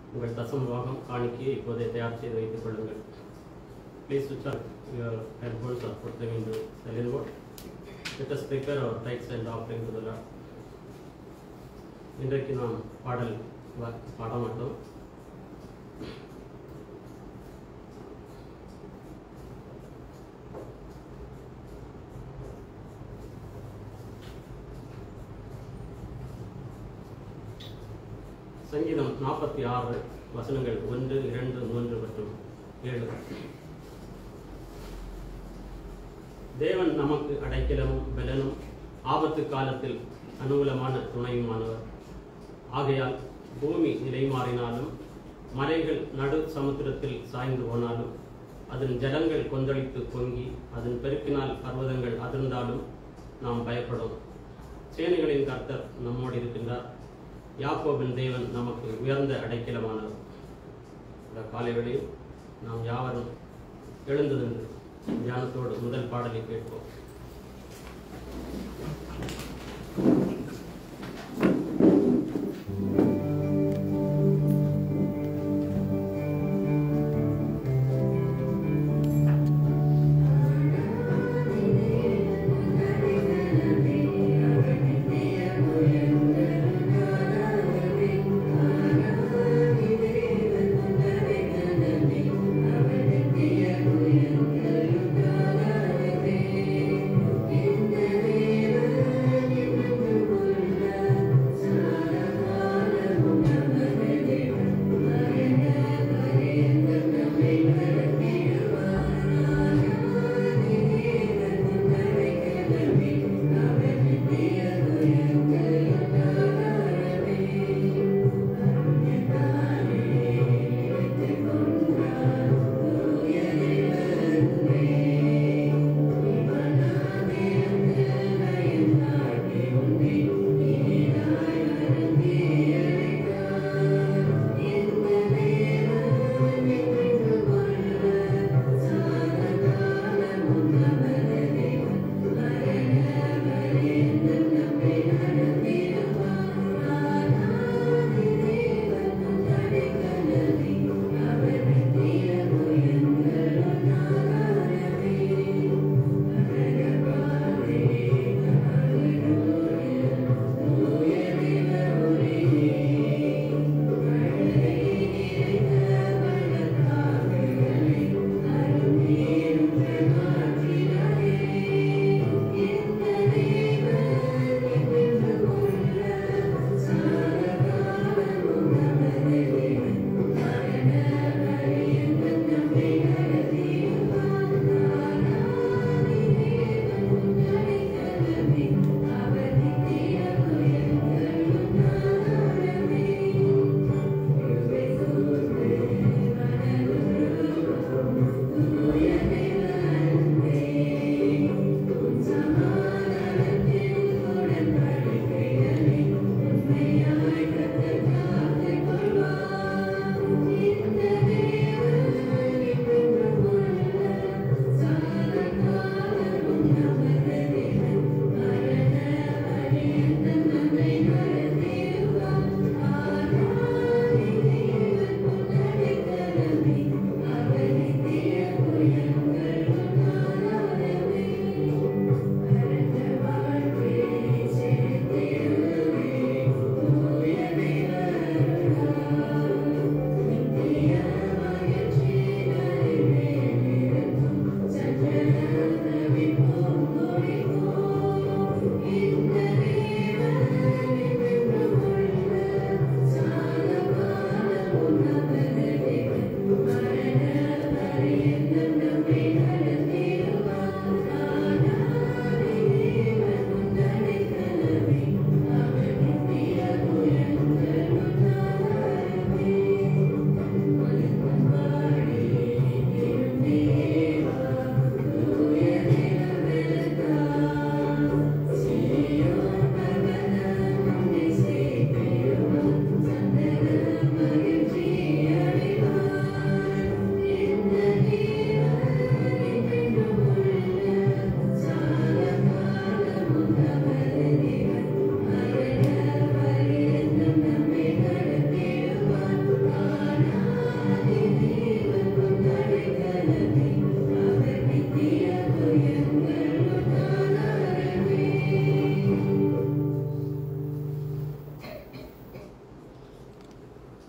உங்கள் தசம பாகம் காணிக்கையை இப்போதே தயார் செய்து வைத்துக் கொள்ளுங்கள் please switch off your headphones or put them into silent mode let us prepare our tithes and offering to the Lord இன்றைக்கு நாம் பாடல் வ- பாட மாட்டோம் சங்கீதம் நாற்பத்தி ஆறு வசனங்கள் ஒன்று இரண்டு மூன்று மற்றும் ஏழு தேவன் நமக்கு அடைக்கலமும் பலனும் ஆபத்து காலத்தில் அனுகூலமான துணையுமானவர் ஆகையால் பூமி நிலை மாறினாலும் மலைகள் நடு சமுத்திரத்தில் சாய்ந்து போனாலும் அதன் ஜலங்கள் கொந்தளித்து பொங்கி அதன் பெருக்கினால் பர்வதங்கள் அதிர்ந்தாலும் நாம் பயப்படும் சேனைகளின் கர்த்தர் நம்மோடு இருக்கின்றார் யாக்கோபின் தேவன் நமக்கு உயர்ந்த அடைக்கலமானவர் இந்த காலை வேளையில் நாம் யாவரும் எழுந்ததென்று தியானத்தோடு முதல் பாடலை கேட்போம் Thank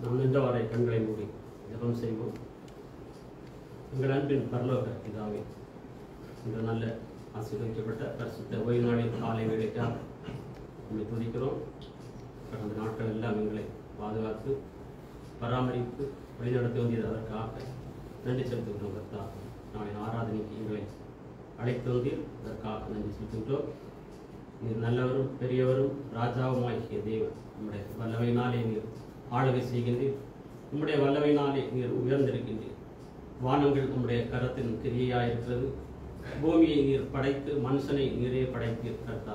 நாம் நின்றவரை கண்களை மூடி ஜெபம் செய்வோம் எங்கள் அன்பின் பரலோக பிதாவே இந்த நல்ல ஆசீர்வதிக்கப்பட்ட பரிசுத்த ஓய்வு நாளின் காலை வேலைக்காக உண்மை துதிக்கிறோம் கடந்த நாட்கள் எல்லாம் எங்களை பாதுகாத்து பராமரித்து வழிநடத்தி வந்தது அதற்காக நன்றி செலுத்துகிறோம் கர்த்தா நாளை ஆராதனைக்கு எங்களை அழைத்து வந்தீர் அதற்காக நன்றி செலுத்துகின்றோம் நீர் நல்லவரும் பெரியவரும் ராஜாவுமாகிய தேவன் உம்முடைய வல்லமையினாலே நீர் ஆளுகை செய்கின்றீர் உம்முடைய வல்லமையினாலே நீர் உயர்ந்திருக்கின்றீர் வானங்கள் உம்முடைய கரத்தின் கிரியையாயிருக்கிறது பூமியை நீர் படைத்து மனுஷனை நீரே படைத்தீர் கர்த்தா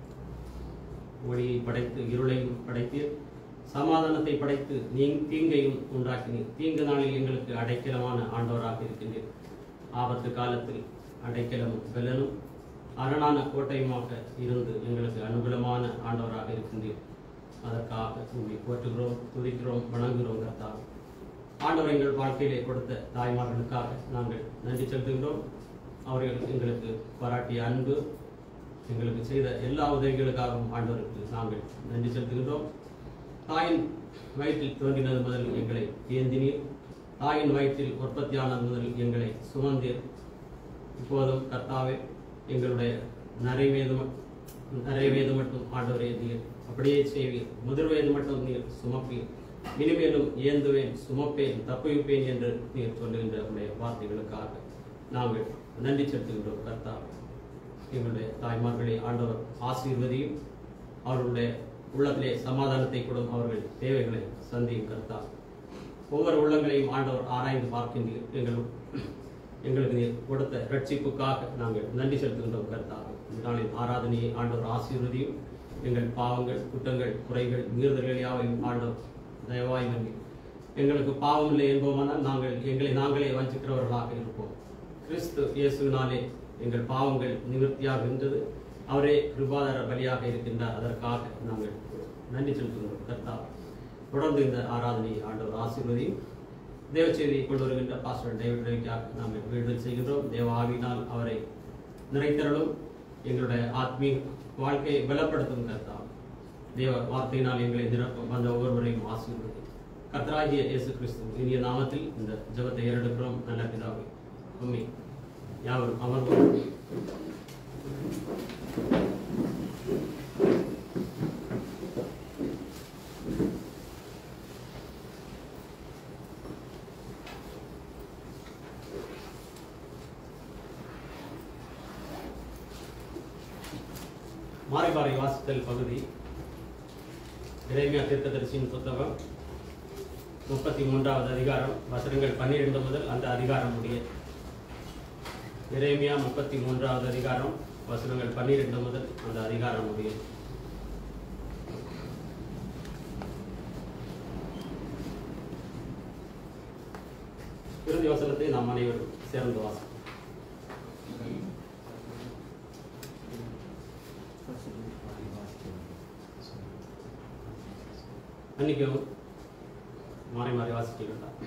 ஒளியை படைத்து இருளையும் படைத்தீர் சமாதானத்தை படைத்து நீ தீங்கையும் உண்டாக்கினீர் தீங்கு நாளில் எங்களுக்கு அடைக்கலமான ஆண்டவராக இருக்கின்றீர் ஆபத்து காலத்தில் அடைக்கலமும் பெலனும் அரணான கோட்டையுமாக இருந்து எங்களுக்கு அனுகூலமான ஆண்டவராக இருக்கின்றீர் அதற்காக உண்மை போற்றுகிறோம் துதிக்கிறோம் வணங்குகிறோம் கர்த்தா ஆண்டவர் எங்கள் வாழ்க்கையிலே கொடுத்த தாய்மார்களுக்காக நாங்கள் நன்றி செலுத்துகிறோம் அவர்கள் எங்களுக்கு பாராட்டிய அன்பு எங்களுக்கு செய்த எல்லா உதவிகளுக்காகவும் ஆண்டவருக்கு நாங்கள் நன்றி செலுத்துகின்றோம் தாயின் வயிற்றில் தோன்றினது முதல் எங்களை ஏந்தினீர் தாயின் வயிற்றில் உற்பத்தியானது முதல் எங்களை சுமந்தீர் இப்போதும் கர்த்தாவே எங்களுடைய நிறைவேது நிறைவேது மட்டும் ஆண்டவரே நீர் அப்படியே செய்வீர் முதிர் வயது மட்டும் நீர் சுமப்பீர் இனிமேலும் ஏந்துவேன் சுமப்பேன் தப்புவிப்பேன் என்று நீர் சொல்லுகின்ற உடைய வார்த்தைகளுக்காக நாங்கள் நன்றி செலுத்துகின்றோம் கர்த்தாவே எங்களுடைய தாய்மார்களை ஆண்டவர் ஆசீர்வதியும் அவர்களுடைய உள்ளத்திலே சமாதானத்தை கொடும் அவர்கள் தேவைகளை சந்தியும் கர்த்தா ஒவ்வொரு உள்ளங்களையும் ஆண்டவர் ஆராய்ந்து பார்க்கின்றீர் எங்கள் எங்களுக்கு நீர் கொடுத்த ரட்சிப்புக்காக நாங்கள் நன்றி செலுத்துகின்றோம் கர்த்தா இந்த நாளின் ஆராதனையை ஆண்டவர் ஆசீர்வதியும் எங்கள் பாவங்கள் குற்றங்கள் குறைகள் மீறுதல்கள் யாவையும் ஆண்டவர் தயவாய் நம்பி எங்களுக்கு பாவம் இல்லை என்போமானால் நாங்கள் எங்களை நாங்களே வஞ்சிக்கிறவர்களாக இருப்போம் கிறிஸ்து இயேசுவினாலே எங்கள் பாவங்கள் நிவர்த்தியாகின்றது அவரே கிருபாதார பலியாக இருக்கின்றார் அதற்காக நாங்கள் நன்றி செலுத்துகிறோம் கர்த்தா தொடர்ந்து இந்த ஆராதனையை ஆண்டவர் ஆசீர்வதியும் தேவ செய்தியை கொண்டு வருகின்ற பாஸ்டர் டேவிட் ரவிக்காக நாங்கள் வேண்டுதல் செய்கின்றோம் தேவ ஆவியினால் அவரை நிறைத்தரலும் எங்களுடைய ஆத்மீக வாழ்க்கையை பலப்படுத்தும் கர்த்தா தேவ வார்த்தையினால் எங்களை நிரப்பும் வந்த ஒவ்வொருவரையும் ஆசீர்வதி கர்த்தராகிய இயேசு கிறிஸ்து இனிய நாமத்தில் இந்த ஜெபத்தை ஏறெடுக்கிறோம் நல்ல பிதாவே உண்மை யாவரும் அமர்வோம் மாறிபாறை வாசித்தல் பகுதி இறைமையா தீர்க்கதரிசியின் புத்தகம் முப்பத்தி மூன்றாவது அதிகாரம் வசனங்கள் பன்னிரெண்டு முதல் அந்த அதிகாரம் முடிய இறைமையா முப்பத்தி மூன்றாவது அதிகாரம் வசனங்கள் பன்னிரெண்டு முதல் அந்த அதிகாரம் முடிய இறுதி வசனத்தை நாம் அனைவரும் சேர்ந்து வாசிப்போம் மன்னிக்கவும் மாறி மாறி வாசிக்க வேண்டாம்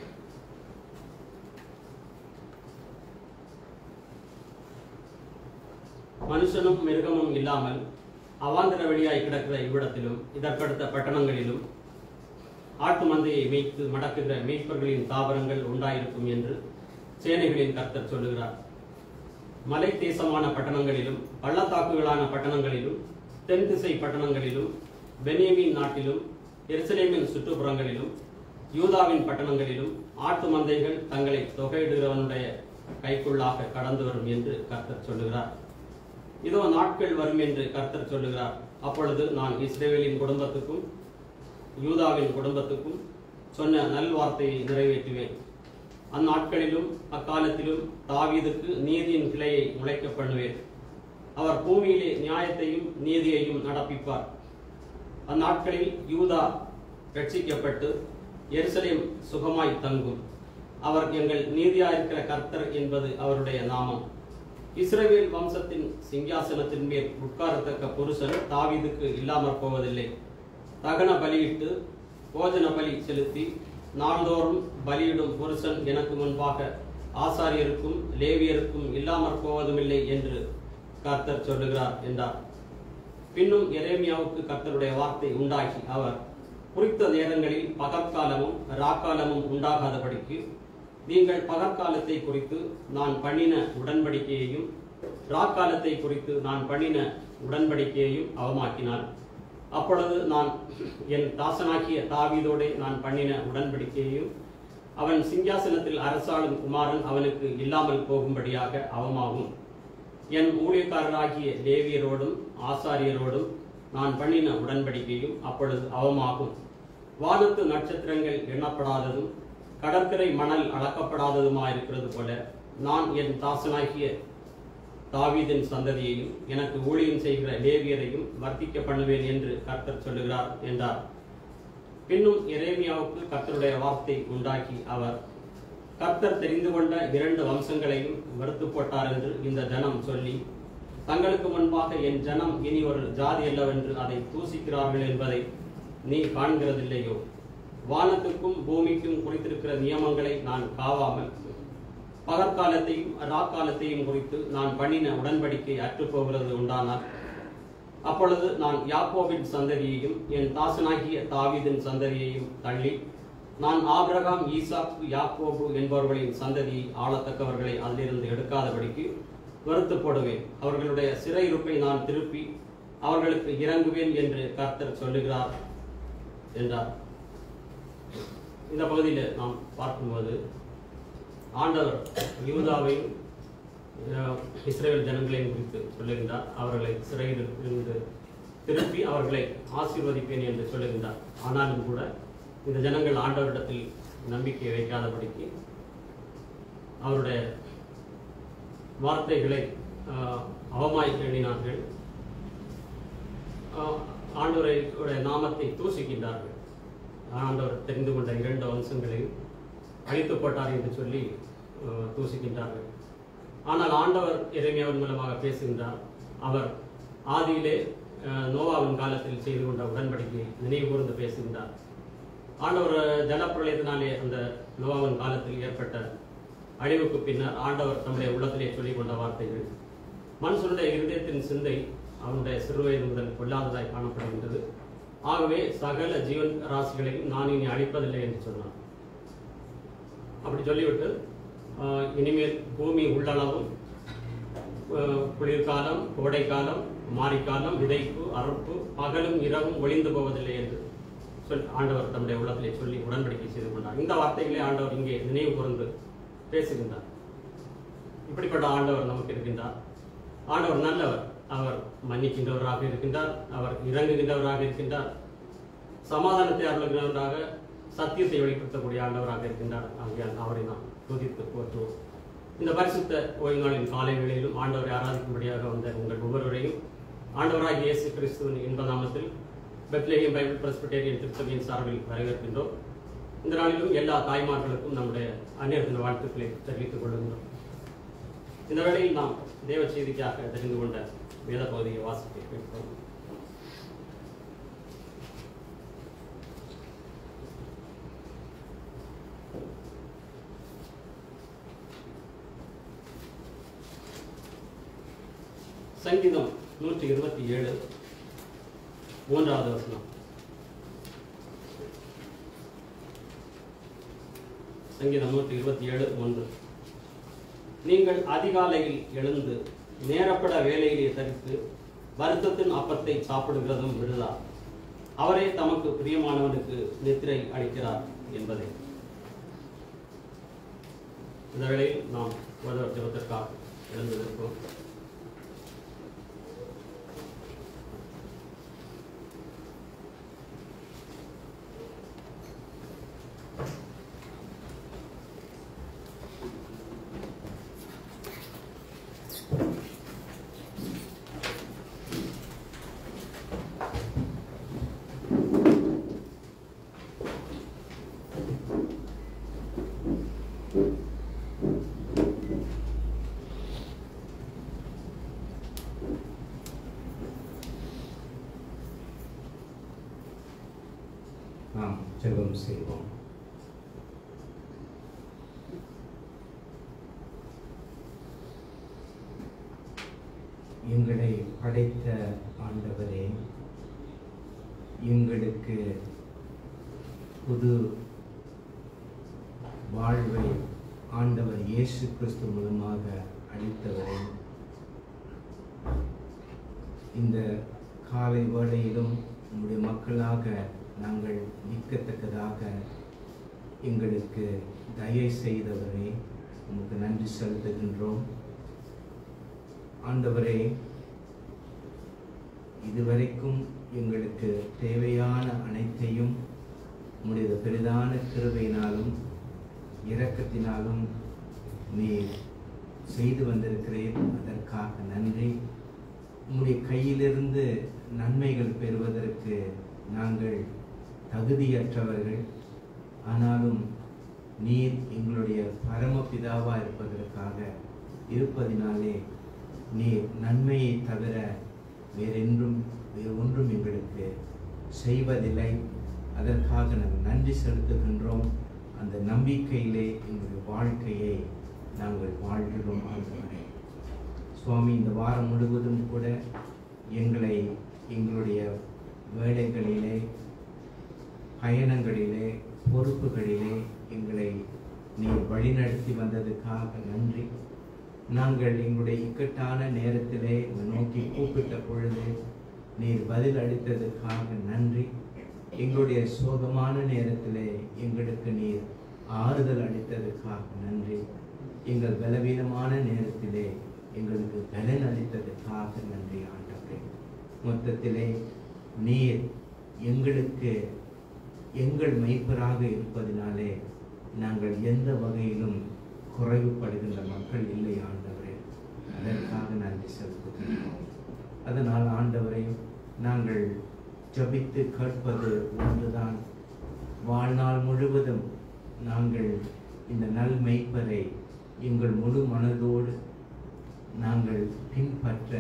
மனுஷனும் மிருகமும் இல்லாமல் அவாந்தர வழியாய் கிடக்கிற இவ்விடத்திலும் இதற்கடுத்த பட்டணங்களிலும் ஆட்டு மந்தையை மேய்த்து மடக்குகிற மேய்ப்பர்களின் தாவரங்கள் உண்டாயிருக்கும் என்று சேனைகளின் கர்த்தர் சொல்லுகிறார் மலை தேசமான பட்டணங்களிலும் பள்ளத்தாக்குகளான பட்டணங்களிலும் தென் திசை பட்டணங்களிலும் பெனியமின் நாட்டிலும் எருசலேமின் சுற்றுப்புறங்களிலும் யூதாவின் பட்டணங்களிலும் ஆட்டு மந்தைகள் தங்களை தொகையிடுகிறவனுடைய கைக்குள்ளாக கடந்து வரும் என்று கர்த்தர் சொல்லுகிறார் இதோ நாட்கள் வரும் என்று கர்த்தர் சொல்லுகிறார் அப்பொழுது நான் இஸ்ரேவேலின் குடும்பத்துக்கும் யூதாவின் குடும்பத்துக்கும் சொன்ன நல்வார்த்தையை நிறைவேற்றுவேன் அந்நாட்களிலும் அக்காலத்திலும் தாவீதுக்கு நீதியின் கிளையை முளைக்க பண்ணுவேன் அவர் பூமியிலே நியாயத்தையும் நீதியையும் நடப்பிப்பார் அந்நாட்களில் யூதா ரட்சிக்கப்பட்டு எருசலேம் சுகமாய் தங்கும் அவர் எங்கள் நீதியாயிருக்கிற கர்த்தர் என்பது அவருடைய நாமம் இஸ்ரவேல் வம்சத்தின் சிங்காசனத்தின் மேல் உட்காரத்தக்க புருஷன் தாவீதுக்கு இல்லாமற் போவதில்லை தகன பலியிட்டு போஜன பலி செலுத்தி நாள்தோறும் பலியிடும் புருஷன் எனக்கு முன்பாக ஆசாரியருக்கும் லேவியருக்கும் இல்லாமற் போவதுமில்லை என்று கர்த்தர் சொல்லுகிறார் என்றார் பின்னும் எரேமியாவுக்கு கர்த்தருடைய வார்த்தை உண்டாகி அவர் குறித்த நேரங்களில் பகற்காலமும் ராக்காலமும் உண்டாகாதபடிக்கு நீங்கள் பகற்காலத்தை குறித்து நான் பண்ணின உடன்படிக்கையையும் ராக்காலத்தை குறித்து நான் பண்ணின உடன்படிக்கையையும் அவமாக்கினார் அப்பொழுது நான் என் தாசனாகிய தாவீதோடே நான் பண்ணின உடன்படிக்கையையும் அவன் சிங்காசனத்தில் அரசாளும் குமாரன் அவனுக்கு இல்லாமல் போகும்படியாக அவமாகும் என் ஊழியக்காரராகிய லேவியரோடும் ஆசாரியரோடும் நான் பண்ணின உடன்படிக்கையும் அப்பொழுது அவமாகும் வானத்து நட்சத்திரங்கள் எண்ணப்படாததும் கடற்கரை மணல் அளக்கப்படாததுமாயிருக்கிறது போல நான் என் தாசனாகிய தாவீதின் சந்ததியையும் எனக்கு ஊழியம் செய்கிற லேவியரையும் வர்த்திக்க பண்ணுவேன் என்று கர்த்தர் சொல்லுகிறார் என்றார் பின்னும் எரேமியாவுக்கு கர்த்தருடைய வார்த்தை உண்டாக்கி அவர் கர்த்தர் தெரிந்து கொண்ட இரண்டு வம்சங்களையும் வெறுத்து போட்டார் என்று இந்த ஜனம் சொல்லி தங்களுக்கு முன்பாக என் ஜனம் இனி ஒரு ஜாதி அல்லவென்று அதை தூசிக்கிறார்கள் என்பதை நீ காண்கிறதில்லையோ வானத்துக்கும் பூமிக்கும் குறித்திருக்கிற நியமங்களை நான் காவாமல் பகற்காலத்தையும் ராக்காலத்தையும் குறித்து நான் பண்ணின உடன்படிக்கை அற்றுப்போகிறது உண்டானால் அப்பொழுது நான் யாக்கோபின் சந்ததியையும் என் தாசனாகிய தாவீதின் சந்ததியையும் தள்ளி நான் ஆபிரகாம் ஈசாக்கு யாக்கோபு என்பவர்களின் சந்ததியை ஆளத்தக்கவர்களை அதிலிருந்து எடுக்காதபடிக்கு வெறுத்து போடுவேன் அவர்களுடைய சிறையிருப்பை நான் திருப்பி அவர்களுக்கு இறங்குவேன் என்று கர்த்தர் சொல்லுகிறார் என்றார் இந்த பகுதியில் நாம் பார்க்கும்போது ஆண்டவர் யூதாவையும் அஹ், இஸ்ரேல் ஜனங்களையும் குறித்து சொல்லுகின்றார் அவர்களை சிறையில் இருந்து திருப்பி அவர்களை ஆசீர்வதிப்பேன் என்று சொல்லுகின்றார் ஆனாலும் கூட இந்த ஜனங்கள் ஆண்டவரிடத்தில் நம்பிக்கை வைக்காதபடிக்கு அவருடைய வார்த்தைகளை ஆஹ், அவமாய் எண்ணினார்கள் ஆஹ், ஆண்டவருடைய நாமத்தை தூசிக்கின்றார்கள் ஆண்டவர் தெரிந்து கொண்ட இரண்டு வம்சங்களையும் அழித்து போட்டார் என்று சொல்லி ஆஹ், தூசிக்கின்றார்கள் ஆனால் ஆண்டவர் இறைமையாவின் மூலமாக பேசுகின்றார் அவர் ஆதியிலே ஆஹ், நோவாவின் காலத்தில் செய்து கொண்ட உடன்படிக்கையை நினைவு கூர்ந்து பேசுகின்றார் ஆண்டவர் ஜலப்பிரளயத்தினாலே அந்த நோவாவின் காலத்தில் ஏற்பட்ட அழிவுக்கு பின்னர் ஆண்டவர் தம்முடைய உள்ளத்திலே சொல்லிக் கொண்ட வார்த்தைகள் மனுஷனுடைய இருதயத்தின் சிந்தை அவனுடைய சிறுவயது முதல் கொள்ளாததாய் காணப்படுகின்றது ஆகவே சகல ஜீவன் ராசிகளையும் நான் இனி அழிப்பதில்லை என்று சொன்னார் அப்படி சொல்லிவிட்டு ஆஹ், இனிமேல் பூமி உள்ளளவும் ஆஹ், குளிர்காலம் கோடைக்காலம் மாரிக்காலம் விதைப்பு அறுப்பு பகலும் இரவும் ஒளிந்து போவதில்லை என்று சொல் ஆண்டவர் தம்முடைய உள்ளத்திலே சொல்லி உடன்படிக்கை செய்து கொண்டார் இந்த வார்த்தைகளை ஆண்டவர் இங்கே நினைவு கூர்ந்து பேசுகின்றார் இப்படிப்பட்ட ஆண்டவர் நமக்கு இருக்கின்றார் ஆண்டவர் நல்லவர் அவர் மன்னிக்கின்றவராக இருக்கின்றார் அவர் இறங்குகின்றவராக இருக்கின்றார் சமாதானத்தை அருளுகிறவராக சத்தியத்தை வெளிப்படுத்தக்கூடிய ஆண்டவராக இருக்கின்றார் ஆகையால் அவரை நாம் துதித்து போற்றுவோம் இந்த பரிசுத்த ஓய்வு நாளின் காலை வேளையிலும் ஆண்டவரை ஆராதிக்கும்படியாக வந்த உங்கள் ஒவ்வொருவரையும் ஆண்டவராகிய இயேசு கிறிஸ்துவின் இன்ப நாமத்தில் பெத்லேஹியம் பைபிள் பிரஸ்பிட்டேரியன் திருச்சபையின் சார்பில் வரவேற்கின்றோம் இந்த நாளிலும் எல்லா தாய்மார்களுக்கும் நம்முடைய அந்நிய தின வாழ்த்துக்களை தெரிவித்துக் கொள்கின்றோம் இந்த வேளையில் நாம் தேவ செய்திக்காக தெரிந்து கொண்ட வேத பகுதியை வாசிக்க கேட்போம் சங்கீதம் நூற்றி இருபத்தி ஏழு மூன்றாவது வசனம் சங்கீதம் நூற்றி இருபத்தி ஏழு ஒன்று நீங்கள் அதிகாலையில் எழுந்து நேரப்பட வேலையிலே தரித்து வருத்தத்தின் அப்பத்தை சாப்பிடுகிறதும் விடுதா அவரே தமக்கு பிரியமானவனுக்கு நித்திரை அளிக்கிறார் என்பதை இந்த வேளையில் நாம் ஒருவர் ஜபத்திற்காக எழுந்திருக்கிறோம் நாம் ஜெபம் செய்வோம் எங்களை படைத்த ஆண்டவரே எங்களுக்கு புது வாழ்வை ஆண்டவர் இயேசு கிறிஸ்து மூலமாக அளித்தவரை இந்த காலை வேளையிலும் உங்களுடைய மக்களாக நாங்கள் நிற்கத்தக்கதாக எங்களுக்கு தயை செய்தவரே உமக்கு நன்றி செலுத்துகின்றோம் ஆண்டவரே இதுவரைக்கும் எங்களுக்கு தேவையான அனைத்தையும் உம்முடைய பெரிதான கிருபையினாலும் இரக்கத்தினாலும் நீ செய்து வந்திருக்கிறேன் அதற்காக நன்றி உம்முடைய கையிலிருந்து நன்மைகள் பெறுவதற்கு நாங்கள் தகுதியற்றவர்கள் ஆனாலும் நீர் எங்களுடைய பரமபிதாவா இருப்பதற்காக இருப்பதினாலே நீர் நன்மையை தவிர வேறென்றும் வேறு ஒன்றும் எங்களுக்கு செய்வதில்லை அதற்காக நாங்கள் நன்றி செலுத்துகின்றோம் அந்த நம்பிக்கையிலே எங்களுடைய வாழ்க்கையை நாங்கள் வாழ்கிறோம் ஆண்டவரே சுவாமி இந்த வாரம் முழுவதும் கூட எங்களை எங்களுடைய வேலைகளிலே பயணங்களிலே பொறுப்புகளிலே எங்களை நீர் வழிநடத்தி வந்ததுக்காக நன்றி நாங்கள் எங்களுடைய இக்கட்டான நேரத்திலே உம்மை நோக்கி கூப்பிட்ட பொழுது நீர் பதில் அளித்ததுக்காக நன்றி எங்களுடைய சோகமான நேரத்திலே எங்களுக்கு நீர் ஆறுதல் அளித்ததுக்காக நன்றி எங்கள் பலவீனமான நேரத்திலே எங்களுக்கு பலன் அளித்ததுக்காக நன்றி ஆண்டவரே மொத்தத்திலே நீர் எங்களுக்கு எங்கள் மெய்ப்பராக இருப்பதினாலே நாங்கள் எந்த வகையிலும் குறைவுபடுகின்ற மக்கள் இல்லை ஆண்டவரே அதற்காக நன்றி செலுத்துகின்றோம் அதனால் ஆண்டவரை நாங்கள் ஜபித்து கேட்பது ஒன்றுதான் வாழ்நாள் முழுவதும் நாங்கள் இந்த நல் மெய்ப்பரை எங்கள் முழு மனதோடு நாங்கள் பின்பற்ற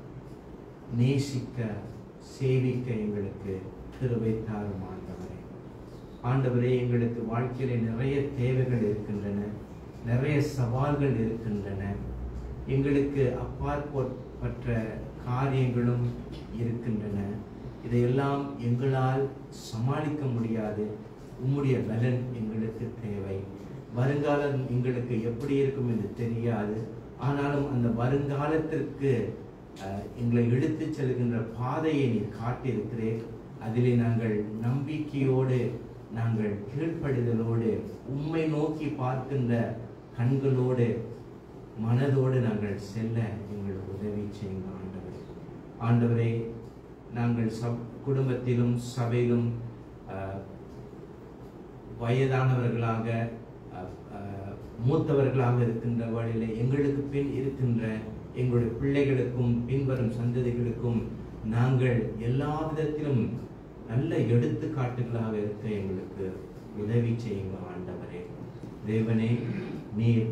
நேசிக்க சேவிக்க எங்களுக்கு கிருபை தாரும் ஆண்டவரே ஆண்டவரே எங்களுக்கு வாழ்க்கையில நிறைய தேவைகள் இருக்கின்றன நிறைய சவால்கள் இருக்கின்றன எங்களுக்கு அப்பாற்பட்ட காரியங்களும் இருக்கின்றன இதையெல்லாம் எங்களால் சமாளிக்க முடியாது உம்முடைய பலன் எங்களுக்கு தேவை வருங்காலம் எங்களுக்கு எப்படி இருக்கும் என்று தெரியாது ஆனாலும் அந்த வருங்காலத்திற்கு அஹ், எங்களை எடுத்துச் செல்கின்ற பாதையை நீ காட்டியிருக்கிறேன் அதிலே நாங்கள் நம்பிக்கையோடு நாங்கள் கீழ்ப்படிதலோடு உம்மை நோக்கி பார்க்கின்ற கண்களோடு மனதோடு நாங்கள் செல்ல எங்களுக்கு உதவி செய்யுங்க ஆண்டவரே ஆண்டவரே நாங்கள் சப் குடும்பத்திலும் சபையிலும் அஹ், வயதானவர்களாக அஹ், அஹ், மூத்தவர்களாக இருக்கின்ற வழியிலே எங்களுக்கு பின் இருக்கின்ற எங்களுடைய பிள்ளைகளுக்கும் பின்வரும் சந்ததிகளுக்கும் நாங்கள் எல்லா விதத்திலும் நல்ல எடுத்துக்காட்டுகளாக இருக்க எங்களுக்கு உதவி செய்யுங்க ஆண்டவரே தேவனே நீர்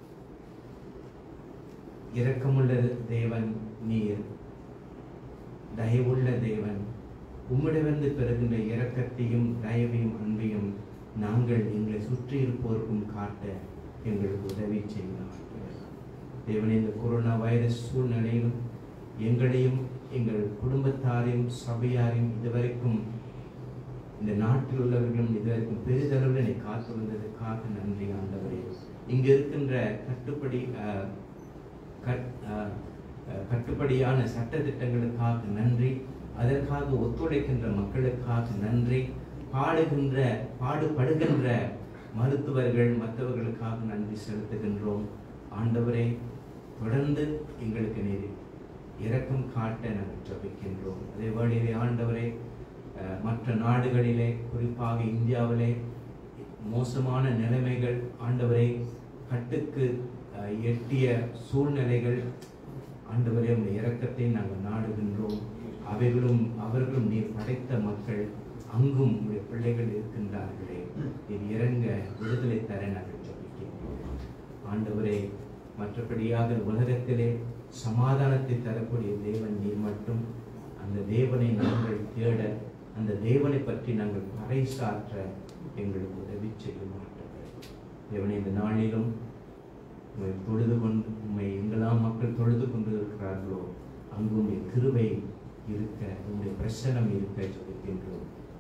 இரக்கமுள்ள தேவன் நீர் தயவுள்ள தேவன் உம்மிடமிருந்து பெறுகின்ற இரக்கத்தையும் தயவையும் அன்பையும் நாங்கள் எங்களை சுற்றி இருப்போருக்கும் காட்ட எங்களுக்கு உதவி செய்யலாம் தேவனே இந்த கொரோனா வைரஸ் சூழ்நிலையிலும் எங்களையும் எங்கள் குடும்பத்தாரையும் சபையாரையும் இதுவரைக்கும் இந்த நாட்டில் உள்ளவர்களும் இதுவரைக்கும் பெரிதளவில் என்னை காத்து வந்ததுக்காக நன்றி ஆண்டவரே இங்கு இருக்கின்ற கட்டுப்படி அஹ், கட்- அஹ், அஹ், கட்டுப்படியான சட்ட திட்டங்களுக்காக நன்றி அதற்காக ஒத்துழைக்கின்ற மக்களுக்காக நன்றி பாடுகின்ற பாடுபடுகின்ற மருத்துவர்கள் மற்றவர்களுக்காக நன்றி செலுத்துகின்றோம் ஆண்டவரே தொடர்ந்து எங்களுக்கு நீர் இரக்கம் காட்ட நாங்கள் ஜபிக்கின்றோம் அதே வேளையிலே ஆண்டவரே அஹ், மற்ற நாடுகளிலே குறிப்பாக இந்தியாவிலே மோசமான நிலைமைகள் ஆண்டவரே கட்டுக்கு அஹ், எட்டிய சூழ்நிலைகள் ஆண்டவரே உடைய இரக்கத்தை நாங்கள் நாடுகின்றோம் அவைகளும் அவர்களும் நீர் படைத்த மக்கள் அங்கும் உடைய பிள்ளைகள் இருக்கின்றார்களே இது இறங்க விடுதலை தர நாங்கள் ஜபிக்கின்றோம் ஆண்டவரே மற்றபடியாக உலகத்திலே சமாதானத்தை தரக்கூடிய தேவன் நீர் மட்டும் அந்த தேவனை நாங்கள் தேட அந்த தேவனை பற்றி நாங்கள் பறைசாற்ற எங்களுக்கு உதவி செய்ய மாட்டோம் தேவனை இந்த நாளிலும் உம்மை தொழுது கொண்டு உம்மை எங்கெல்லாம் மக்கள் தொழுது கொண்டு இருக்கிறார்களோ அங்கு உம்முடைய கிருபை இருக்க உம்முடைய பிரசனம் இருக்க ஜெபிக்கின்றோம்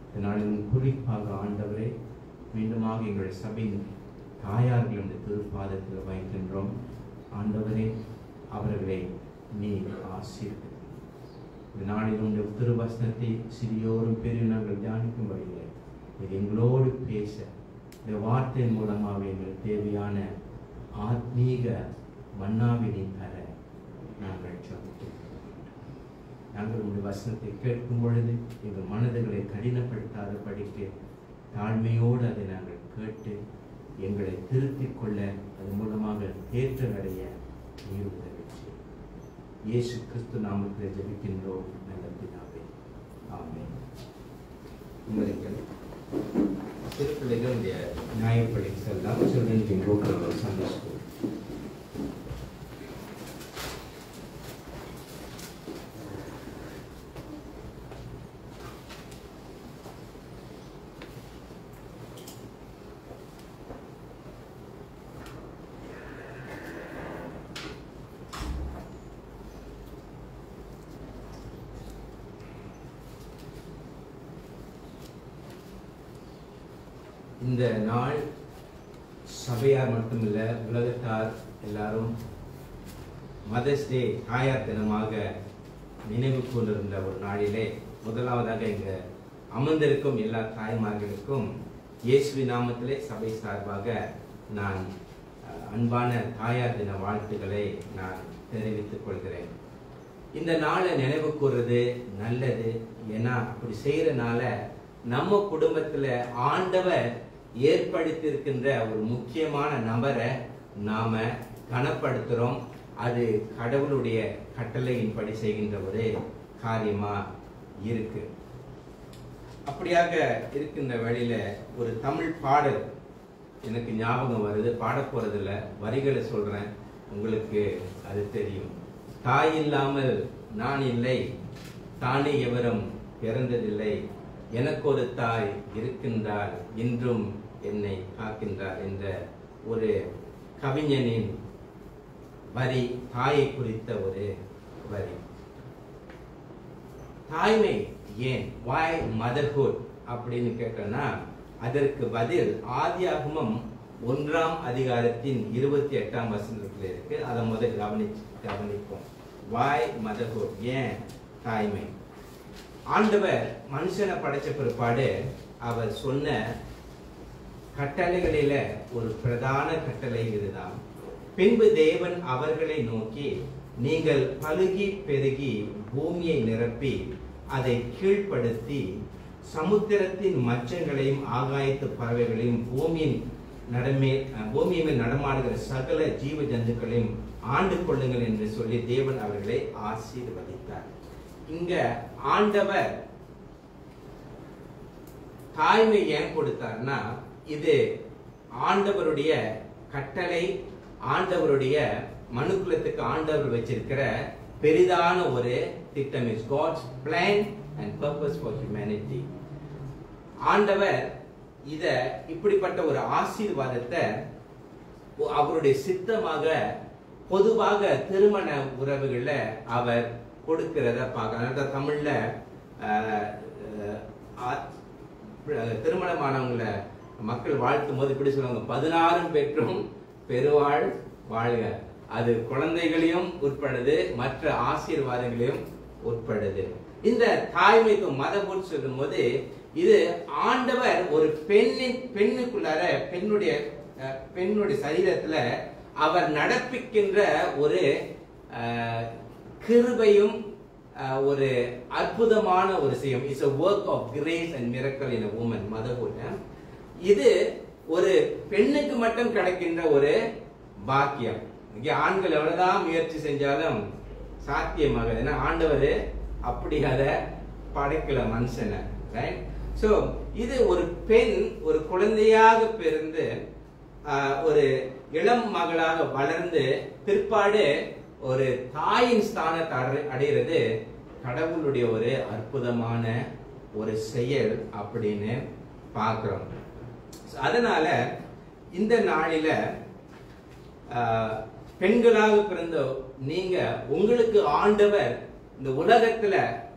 இந்த நாளில் குறிப்பாக ஆண்டவரே மீண்டுமாக எங்கள் சபையின் தாயார்கள் இந்த திருப்பாதத்தில் வைக்கின்றோம் ஆண்டவரே அவர்களை நீ ஆசீர்வதி இந்த நாளில் உடைய திருவசனத்தை சிறியோரும் பெரிய நாங்கள் தியானிக்கும் வழியில் இது எங்களோடு பேச இந்த வார்த்தையின் மூலமாக எங்களுக்கு தேவையான ஆத்மீக மன்னாவினை தர நாங்கள் ஜெபிக்கிறோம் நாங்கள் உங்களுடைய வசனத்தை கேட்கும் பொழுது எங்கள் மனதுகளை கடினப்படுத்தாத படிக்க தாழ்மையோடு அதை நாங்கள் கேட்டு எங்களை திருத்திக் கொள்ள அது மூலமாக தேற்றல் அடைய நீர் உதவி செய்யும். இயேசு கிறிஸ்து நாமத்தில் ஜெபிக்கின்றோம் நல்ல பிதாவே ஆமென் உங்களுக்கு சிறு பிள்ளைகளுடைய நியாயப்படி செல்லாம் சில்ட்ரன் ப்ரோக்ராம் சண்டே ஸ்கூல் இந்த நாள் சபையார் மட்டுமில்ல உலகத்தார் எல்லாரும் மதர்ஸ் டே தாயார் தினமாக நினைவு கொண்டிருந்த ஒரு நாளிலே முதலாவதாக இங்க அமர்ந்திருக்கும் எல்லா தாய்மார்களுக்கும் இயேசுவி நாமத்திலே சபை சார்பாக நான் அஹ், அன்பான தாயார் தின வாழ்த்துக்களை நான் தெரிவித்துக் கொள்கிறேன் இந்த நாளை நினைவு கூறுறது நல்லது ஏன்னா அப்படி செய்யறனால நம்ம குடும்பத்துல ஆண்டவர் ஏற்படுத்தியிருக்கின்ற ஒரு முக்கியமான நபரை நாம கனப்படுத்துறோம் அது கடவுளுடைய கட்டளையின்படி செய்கின்ற ஒரு காரியமா இருக்கு அப்படியாக இருக்கின்ற வழியில ஒரு தமிழ் பாடல் எனக்கு ஞாபகம் வருது பாடப் போறதில்ல வரிகளை சொல்றேன் உங்களுக்கு அது தெரியும் தாய் இல்லாமல் நான் இல்லை தானே எவரும் பிறந்ததில்லை எனக்கு ஒரு தாய் இருக்கின்றார் இன்றும் என்னை காக்கின்றார் என்ற ஒரு கவிஞனின் வரி தாயை குறித்த ஒரு வரி தாய்மை ஏன் வாய் மதர்ஹுட் அப்படின்னு கேட்டோம்னா அதற்கு பதில் ஆதியாகமம் ஒன்றாம் அதிகாரத்தின் இருபத்தி எட்டாம் வசனத்தில் இருக்கு அதை முதல் கவனி கவனிப்போம் வாய் மதர்ஹுட் ஏன் தாய்மை ஆண்டவர் மனுஷனை படைச்ச பிற்பாடு அவர் சொன்ன கட்டளைகளில ஒரு பிரதான கட்டளை இதுதான் பின்பு தேவன் அவர்களை நோக்கி நீங்கள் பலுகி பெருகி பூமியை நிரப்பி அதை கீழ்ப்படுத்தி சமுத்திரத்தின் மச்சங்களையும் ஆகாயத்து பறவைகளையும் பூமியின் நடமே அஹ், பூமியின் மேல் நடமாடுகிற சகல ஜீவ ஜந்துக்களையும் ஆண்டு கொள்ளுங்கள் என்று சொல்லி தேவன் அவர்களை ஆசீர்வதித்தார் இங்க ஆண்டவர் தாய்மை ஏன் கொடுத்தார்னா இது ஆண்டவருடைய கட்டளை ஆண்டவருடைய மனுக்குலத்துக்கு ஆண்டவர் வச்சிருக்கிற பெரிதான ஒரு திட்டம் is God's plan and purpose for humanity ஆண்டவர் இத இப்படிப்பட்ட ஒரு ஆசீர்வாதத்தை ஒ- அவருடைய சித்தமாக பொதுவாக திருமண உறவுகள்ல அவர் கொடுக்கிறத பார்க்கலாம் அதாவது தமிழ்ல அஹ், அஹ், ஆ- அஹ், திருமணமானவங்கள மக்கள் வாழ்த்தும் போது இப்படி சொல்லுவாங்க பதினாறும் பெற்றும் பெருவாழ் வாழ்க அது குழந்தைகளையும் உட்படுது மற்ற ஆசீர்வாதங்களையும் உட்படுது இந்த தாய்மைக்கு மதபூர் சொல்லும் போது இது ஆண்டவர் ஒரு பெண்ணின் பெண்ணுக்குள்ளார பெண்ணுடைய அஹ், பெண்ணுடைய சரீரத்துல அவர் நடப்பிக்கின்ற ஒரு அஹ், கிருபையும் அஹ், ஒரு அற்புதமான ஒரு செய்யும் it's a work of grace and miracle in a woman motherhood ah. இது ஒரு பெண்ணுக்கு மட்டும் கிடைக்கின்ற ஒரு பாக்கியம் இங்கே ஆண்கள் எவ்வளவுதான் முயற்சி செஞ்சாலும் சாத்தியமாக ஏன்னா ஆண்டவர் அப்படி அதை படைக்கல மனுஷனை ரைட் ஸோ இது ஒரு பெண் ஒரு குழந்தையாக பிறந்து ஆஹ், ஒரு இளம் மகளாக வளர்ந்து பிற்பாடு ஒரு தாயின் ஸ்தானத்தை அடை- அடைகிறது கடவுளுடைய ஒரு அற்புதமான ஒரு செயல் அப்படின்னு பார்க்கிறோம் So, அதனால இந்த நாளில ஆஹ், பெண்களாக பிறந்த நீங்க உங்களுக்கு ஆண்டவர் இந்த உலகத்துல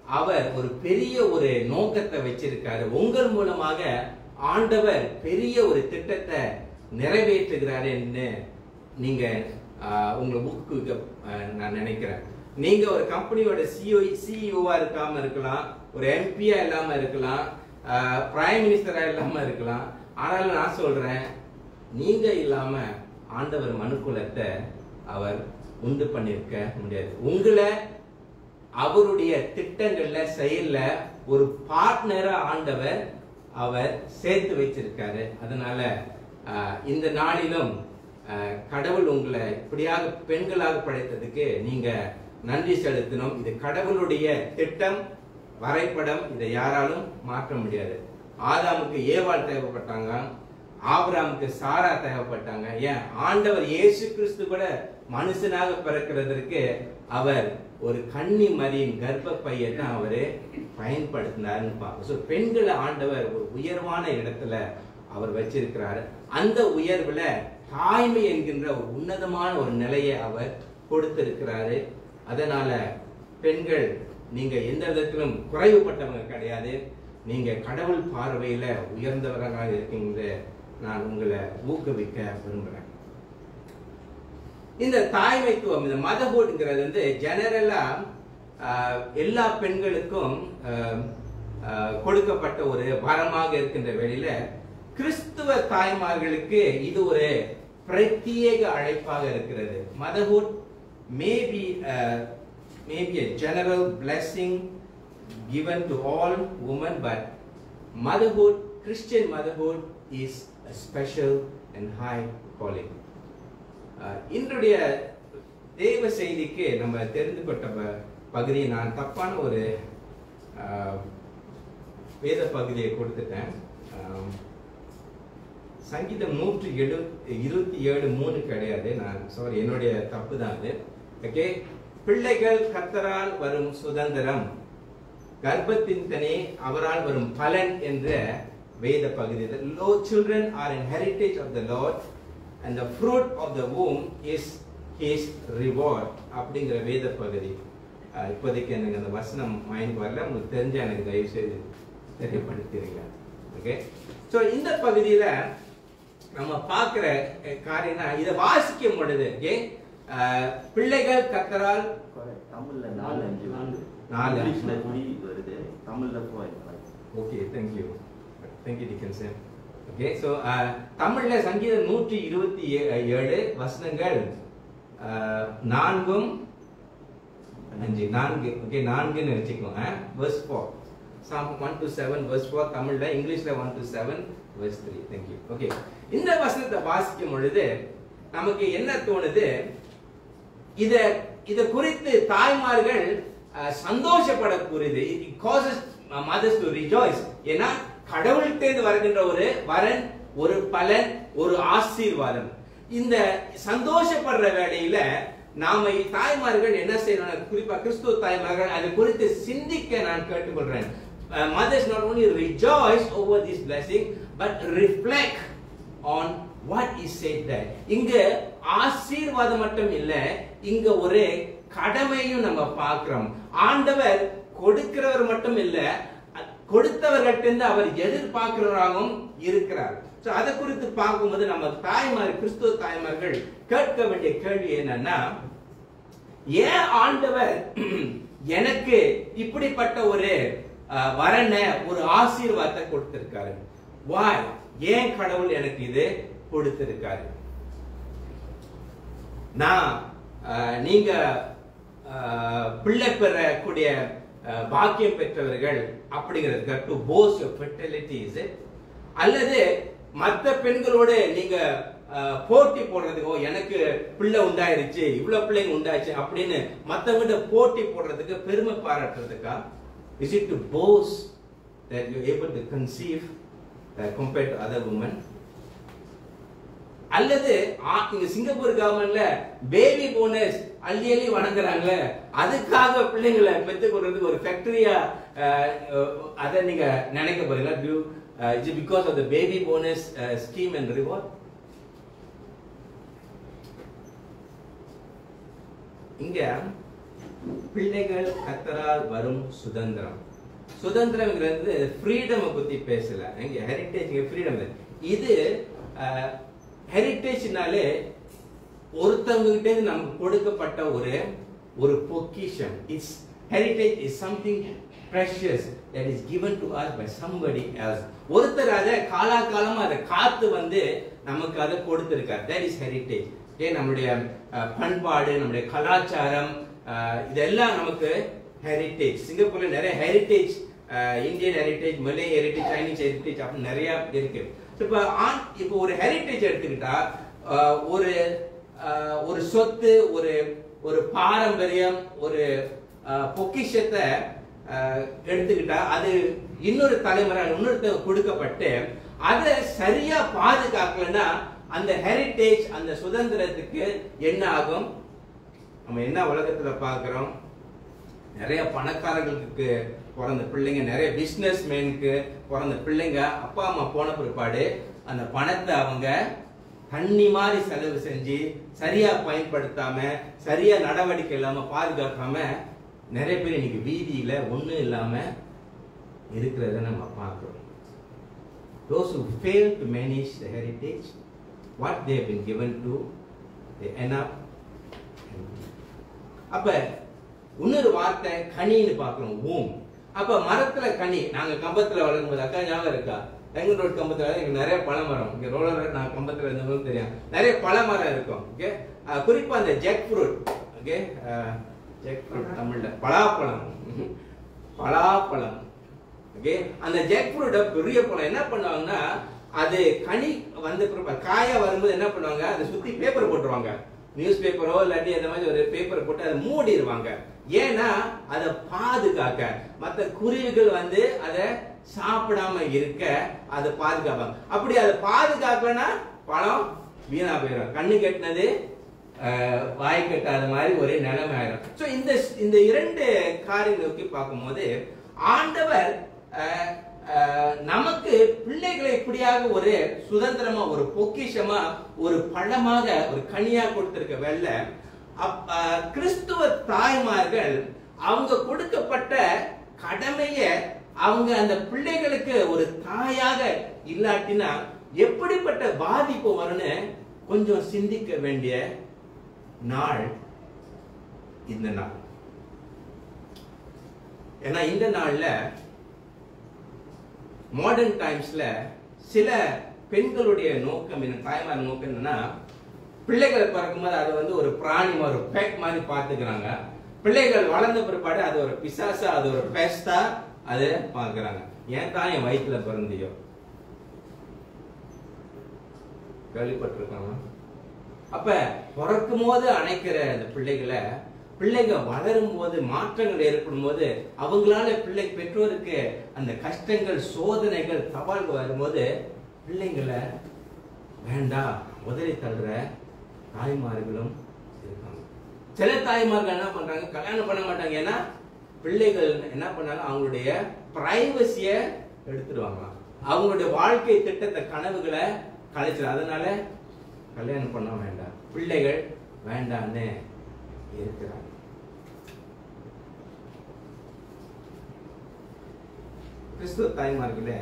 அவர் ஒரு பெரிய ஒரு நோக்கத்தை வச்சிருக்காரு உங்கள் மூலமாக ஆண்டவர் பெரிய ஒரு திட்டத்தை நிறைவேற்றுகிறாருன்னு நீங்க ஆஹ், உங்களை ஊக்குவிக்க ஆஹ், நான் நினைக்கிறேன் நீங்க ஒரு கம்பெனியோட சிஓ சிஇஓவா இருக்காம இருக்கலாம் ஒரு எம்பியா இல்லாம இருக்கலாம் பிரைம் மினிஸ்டரா இல்லாம இருக்கலாம் ஆனாலும் நான் சொல்றேன் நீங்க இல்லாம ஆண்டவர் மனுக்குலத்தை அவர் உண்டு பண்ணிருக்க முடியாது உங்களை அவருடைய திட்டங்கள்ல செயல்ல ஒரு பார்ட்னரா ஆண்டவர் அவர் சேர்த்து வச்சிருக்காரு அதனால ஆஹ், இந்த நாளிலும் ஆஹ், கடவுள் உங்களை இப்படியாக பெண்களாக படைத்ததுக்கு நீங்க நன்றி செலுத்தணும் இது கடவுளுடைய திட்டம் வரைபடம் இதை யாராலும் மாற்ற முடியாது ஆதாமுக்கு ஏவாள் தேவைப்பட்டாங்க ஆபிராமுக்கு சாரா தேவைப்பட்டாங்க ஏன் ஆண்டவர் இயேசு கிறிஸ்து கூட மனுஷனாக பிறக்கிறதற்கு அவர் ஒரு கன்னி மரியின் கர்ப்பப்பையை தான் அவரு பயன்படுத்தினாருன்னு பார்க்க ஸோ பெண்களை ஆண்டவர் ஒரு உயர்வான இடத்துல அவர் வச்சிருக்கிறாரு அந்த உயர்வுல தாய்மை என்கின்ற ஒரு உன்னதமான ஒரு நிலையை அவர் கொடுத்திருக்கிறாரு அதனால பெண்கள் நீங்க எந்த விதத்திலும் குறைவுபட்டவங்க கிடையாது நீங்க கடவுள் பார்வையில உயர்ந்தவர்களாக இருக்கீங்க நான் உங்களை ஊக்குவிக்க விரும்புறேன் இந்த தாய்மைத்துவம் இந்த மதஹுட்ங்கிறது வந்து ஜெனரலா எல்லா பெண்களுக்கும் ஆஹ், ஆஹ், கொடுக்கப்பட்ட ஒரு வரமாக இருக்கின்ற வேளையில கிறிஸ்துவ தாய்மார்களுக்கு இது ஒரு பிரத்யேக அழைப்பாக இருக்கிறது motherhood maybe maybe a general blessing given to all women but motherhood christian motherhood is a special and high calling அஹ் இன்றைய தேவ செய்திக்கு நம்ம தெரிந்து கொண்ட ப- பகுதியை நான் தப்பான ஒரு அஹ், வேத பகுதியை கொடுத்துட்டேன் அஹ், சங்கீதம் நூற்றி எழு இருபத்தி ஏழு மூணு கிடையாது நான் சாரி என்னுடைய தப்பு தான் அது ஓகே பிள்ளைகள் கர்த்தரால் வரும் சுதந்திரம் கர்ப்பத்தின் தனே அவரால் வரும் பலன் என்ற வேத பகுதி lo children are in heritage of the Lord and the fruit of the womb is his reward அப்படிங்கிற வேத பகுதி அஹ் இப்போதைக்கு எனக்கு அந்த வசனம் மைண்ட் வரல உங்களுக்கு தெரிஞ்ச எனக்கு தயவு செய்து தெரியப்படுத்திடுங்க ஓகே ஸோ இந்த பகுதியில நம்ம பார்க்கிற அஹ், காரியம்னா இதை வாசிக்கும் பொழுது ஓகே பிள்ளைகள் கத்தரால் Correct. தமிழ்ல நாலு அஞ்சு வருது நாலு. இங்கிலீஷ்ல த்ரீ வருது தமிழ்ல four okay thank you thank you Dickinson okay so தமிழ்ல சங்கீதம் நூற்றி இருபத்தி ஏ- ஏழு வசனங்கள் அஹ், நான்கும் அஞ்சு நான்கு ஓகே நான்குன்னு வச்சுக்கோங்க verse four psalm one two seven verse four தமிழ்ல இங்கிலீஷ்ல one two seven verse three thank you okay இந்த வசனத்தை வாசிக்கும் பொழுது நமக்கு என்ன தோணுது இத இத குறித்து தாய்மார்கள் அஹ், சந்தோஷப்படக்கூடியது it causes mothers to rejoice ஏன்னா கடவுள்கிட்டேந்து வருகின்ற ஒரு வரன் ஒரு பலன் ஒரு ஆசீர்வாதம் இந்த சந்தோஷப்படுற வேளையில நாம தாய்மார்கள் என்ன செய்யணும் குறிப்பா கிறிஸ்துவ தாய்மார்கள் அது குறித்து சிந்திக்க நான் கேட்டுக்கொள்றேன் mothers not only rejoice over this blessing but reflect on what is said there இங்க ஆசீர்வாதம் மட்டும் இல்ல இங்க ஒரு கடமையும் நம்ம பார்க்கிறோம் ஆண்டவர் கொடுக்கிறவர் மட்டும் இல்ல அ- கொடுத்தவர்கிட்ட இருந்து அவர் எதிர்பார்க்கிறவராகவும் இருக்கிறார் சோ அதை குறித்து பார்க்கும்போது நம்ம தாய்மார் கிறிஸ்துவ தாய்மார்கள் கேட்க வேண்டிய கேள்வி என்னன்னா ஏன் ஆண்டவர் எனக்கு இப்படிப்பட்ட ஒரு அஹ், வரனை ஒரு ஆசீர்வாதத்தை கொடுத்திருக்காரு வாய் ஏன் கடவுள் எனக்கு இது கொடுத்திருக்காரு நான் அஹ், நீங்க அஹ், பிள்ளை பெறக்கூடிய அஹ், பாக்கியம் பெற்றவர்கள் அப்படிங்கிறது டு போஸ் ஃபெர்டிலிட்டி இஸ் அல்லது மற்ற பெண்களோட நீங்க அஹ், போட்டி போடுறதுக்கோ எனக்கு பிள்ளை உண்டாயிருச்சு இவ்வளவு பிள்ளைங்க உண்டாச்சு அப்படின்னு மத்தவங்கிட்ட போட்டி போடுறதுக்கு பெருமை பாராட்டுறதுக்கா is it to boast that you're able to conceive uh, compared to other women அல்லது ஆ- இங்க சிங்கப்பூர் கவர்மெண்ட்ல பேபி போனஸ் அள்ளி அள்ளி வணங்குறாங்களே அதுக்காக பிள்ளைங்களை பெற்றுக் கொள்றதுக்கு ஒரு ஃபேக்டரியா அதை நீங்க நினைக்க போறீங்களா due it's because of the baby bonus scheme and reward இங்க பிள்ளைகள் கத்தரால் வரும் சுதந்திரம் சுதந்திரம்ங்கிறது ஃப்ரீடம் பத்தி பேசல இங்க ஹெரிட்டேஜ் ஃப்ரீடம் இது ஹெரிட்டேஜ்னாலே ஒருத்தவங்க கிட்ட இருந்து நமக்கு கொடுக்கப்பட்ட ஒரு ஒரு பொக்கிஷம் it's heritage is something precious that is given to us by somebody else ஒருத்தர் அதை காலாகாலமா அதை காத்து வந்து நமக்கு அதை கொடுத்திருக்கார் that is heritage ஏ நம்முடைய அஹ், பண்பாடு நம்முடைய கலாச்சாரம் அஹ், இதெல்லாம் நமக்கு ஹெரிட்டேஜ் சிங்கப்பூர்ல நிறைய heritage Indian heritage Malay heritage Chinese heritage அப்படின்னு நிறைய இருக்கு So, இப்ப ஆன் இப்போ ஒரு ஹெரிட்டேஜ் எடுத்துக்கிட்டா அஹ், ஒரு அஹ், ஒரு சொத்து ஒரு ஒரு பாரம்பரியம் ஒரு அஹ், பொக்கிஷத்தை அஹ், எடுத்துக்கிட்டா அது இன்னொரு தலைமுறை இன்னொருத்தர் கொடுக்கப்பட்டு அதை சரியா பாதுகாக்கலன்னா அந்த ஹெரிட்டேஜ் அந்த சுதந்திரத்துக்கு என்ன ஆகும் நம்ம என்ன உலகத்துல பார்க்கிறோம் நிறைய பணக்காரர்களுக்கு பிறந்த பிள்ளைங்க நிறைய பிசினஸ் மேனுக்கு பிறந்த பிள்ளைங்க அப்பா அம்மா போன பிற்பாடு அந்த பணத்தை அவங்க தண்ணி மாதிரி செலவு செஞ்சு சரியா பயன்படுத்தாம சரியா நடவடிக்கை இல்லாம பாதுகாக்காம நிறைய பேர் இன்னைக்கு வீதியில ஒண்ணும் இல்லாம இருக்கிறத நம்ம பார்க்கிறோம் those who fail to manage the heritage what they have been given to they end up empty. அப்ப இன்னொரு வார்த்தை கனின்னு பார்க்கிறோம் ஊம் அப்ப மரத்துல கனி நாங்க கம்பத்துல வளரும் போது அக்கா ஞாபகம் இருக்கா எங்க ரோட் கம்பத்துல இங்க நிறைய பழமரம் இங்க ரோலர் நான் கம்பத்துல இருந்தவங்களும் தெரியும் நிறைய பழமரம் இருக்கும் ஓகே குறிப்பா அந்த jackfruit okay jackfruit தமிழ்ல பலாப்பழம் பலாப்பழம் ஓகே அந்த ஜெக் ஃப்ரூட்டை பெரிய பழம் என்ன பண்ணுவாங்கன்னா அது கனி வந்த பிறகு காயா வரும்போது என்ன பண்ணுவாங்க அதை சுத்தி பேப்பர் போட்டுருவாங்க நியூஸ் பேப்பரோ இல்லாட்டி அந்த மாதிரி ஒரு பேப்பர் போட்டு அதை மூடிடுவாங்க ஏன்னா அதை பாதுகாக்க மற்ற குருவிகள் வந்து அதை சாப்பிடாம இருக்க அதை பாதுகாப்பாங்க அப்படி அதை பாதுகாக்கலன்னா பழம் வீணா போயிடும் கண்ணு கட்டினது அஹ், வாய் கட்டாத மாதிரி ஒரே நிலைமை ஆயிடும் ஸோ இந்த இந்த இரண்டு காரியம் நோக்கி பார்க்கும்போது ஆண்டவர் அஹ், அஹ், நமக்கு பிள்ளைகளை இப்படியாக ஒரு சுதந்திரமா ஒரு பொக்கிஷமா ஒரு பழமாக ஒரு கனியா கொடுத்திருக்க வெள்ள அப்- அஹ், கிறிஸ்துவ தாய்மார்கள் அவங்க கொடுக்கப்பட்ட கடமைய அவங்க அந்த பிள்ளைகளுக்கு ஒரு தாயாக இல்லாட்டினா எப்படிப்பட்ட பாதிப்பு வரும்னு கொஞ்சம் சிந்திக்க வேண்டிய நாள் இந்த நாள் ஏன்னா இந்த நாள்ல மாடர்ன் டைம்ஸ்ல சில பெண்களுடைய நோக்கம் என்ன தாய்மார் நோக்கம் என்னன்னா பிள்ளைகள் பிறக்கும்போது அதை வந்து ஒரு பிராணி மாதிரி ஒரு பெட் மாதிரி பார்த்துக்கிறாங்க பிள்ளைகள் வளர்ந்த பிற்பாடு அது ஒரு பிசாசா அது ஒரு பெஸ்டா அதை பார்க்கறாங்க ஏன் தான் என் வயிற்றுல பிறந்தியோ கேள்விப்பட்டிருக்காங்க அப்ப பிறக்கும் போது அணைக்கிற அந்த பிள்ளைகளை பிள்ளைங்க வளரும் போது மாற்றங்கள் ஏற்படும் போது அவங்களால பிள்ளை பெற்றோருக்கு அந்த கஷ்டங்கள் சோதனைகள் சவால்கள் வரும்போது பிள்ளைங்களை வேண்டாம் உதறி தள்ளுற தாய்மார்களும் இருக்காங்க சில தாய்மார்கள் என்ன பண்றாங்க கல்யாணம் பண்ண மாட்டாங்க ஏன்னா பிள்ளைகள் என்ன பண்ணாங்க அவங்களுடைய பிரைவசிய எடுத்துடுவாங்க அவங்களுடைய வாழ்க்கை திட்டத்தை கனவுகளை கலைச்சிடும் அதனால கல்யாணம் பண்ண வேண்டாம் பிள்ளைகள் வேண்டான்னு இருக்கிறாங்க கிறிஸ்துவ தாய்மார்களே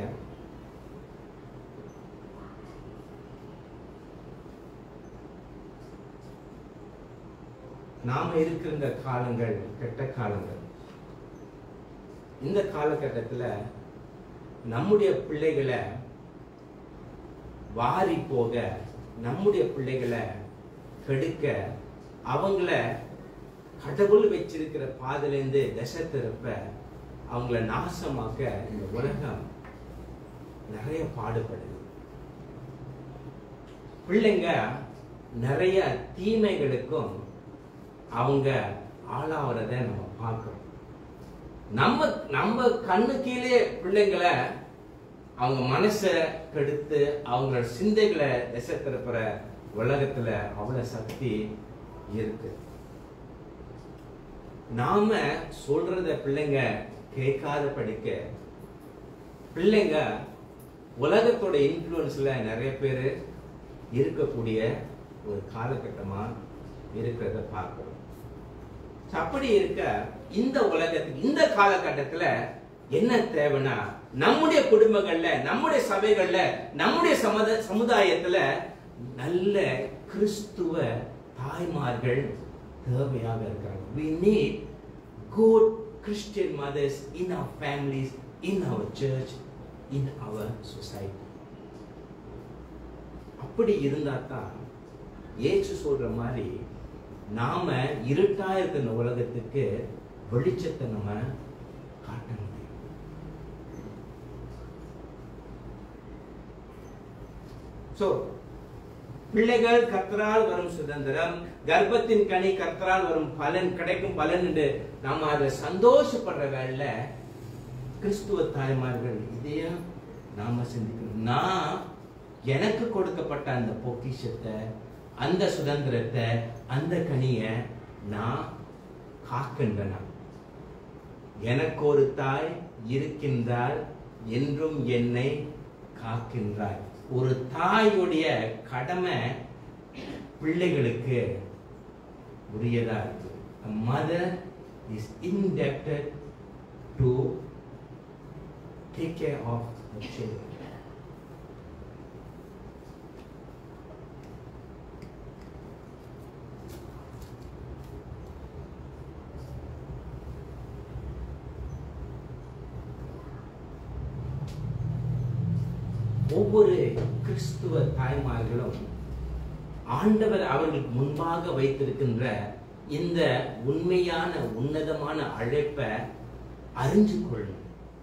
நாம இருக்கிற இந்த காலங்கள் கெட்ட காலங்கள் இந்த காலகட்டத்துல நம்முடைய பிள்ளைகளை வாரி போக நம்முடைய பிள்ளைகளை கெடுக்க அவங்கள கடவுள் வச்சிருக்கிற பாதையிலேருந்து திசை திருப்ப அவங்கள நாசமாக்க இந்த உலகம் நிறைய பாடுபடுது பிள்ளைங்க நிறைய தீமைகளுக்கும் அவங்க ஆளாவறத நம்ம பார்க்கிறோம் நம்ம நம்ம கண்ணு கீழே பிள்ளைங்களை அவங்க மனசை கெடுத்து அவங்களோட சிந்தைகளை திசை திருப்புற உலகத்துல அவ்வளவு சக்தி இருக்கு நாம சொல்றத பிள்ளைங்க கேட்காத படிக்க பிள்ளைங்க உலகத்தோட இன்ஃப்ளூயன்ஸ்ல நிறைய பேர் இருக்கக்கூடிய ஒரு காலகட்டமா இருக்கிறத பார்க்கிறோம் So, அப்படி இருக்க இந்த உலகத்துக்கு இந்த காலகட்டத்துல என்ன தேவைன்னா நம்முடைய குடும்பங்கள்ல நம்முடைய சபைகள்ல நம்முடைய சமுத சமுதாயத்துல நல்ல கிறிஸ்துவ தாய்மார்கள் தேவையாக இருக்கிறாங்க we need good christian mothers in our families in our church in our society அப்படி இருந்தா தான் இயேசு சொல்ற மாதிரி நாம இருட்டா இருக்கிற இந்த உலகத்துக்கு வெளிச்சத்தை நம்ம காட்ட முடியும் சோ பிள்ளைகள் கர்த்தரால் வரும் சுதந்திரம் கர்ப்பத்தின் கனி கர்த்தரால் வரும் பலன் கிடைக்கும் பலன் என்று நாம அதை சந்தோஷப்படுற வேலையில கிறிஸ்துவ தாய்மார்கள் இதையும் நாம சிந்திக்கணும் நான் எனக்கு கொடுக்கப்பட்ட அந்த பொக்கிஷத்தை அந்த சுதந்திரத்தை அந்த கனியை நான் காக்கின்றன எனக்கு ஒரு தாய் இருக்கின்றாள் என்றும் என்னை காக்கின்றாய் ஒரு தாயுடைய கடமை பிள்ளைகளுக்கு உரியதா இருக்கு A mother is indebted to take care of the children. ஒவ்வொரு கிறிஸ்துவ தாய்மார்களும் ஆண்டவர் அவர்களுக்கு முன்பாக வைத்திருக்கின்ற இந்த உண்மையான உன்னதமான அழைப்பை அறிஞ்சு கொள்ளணும்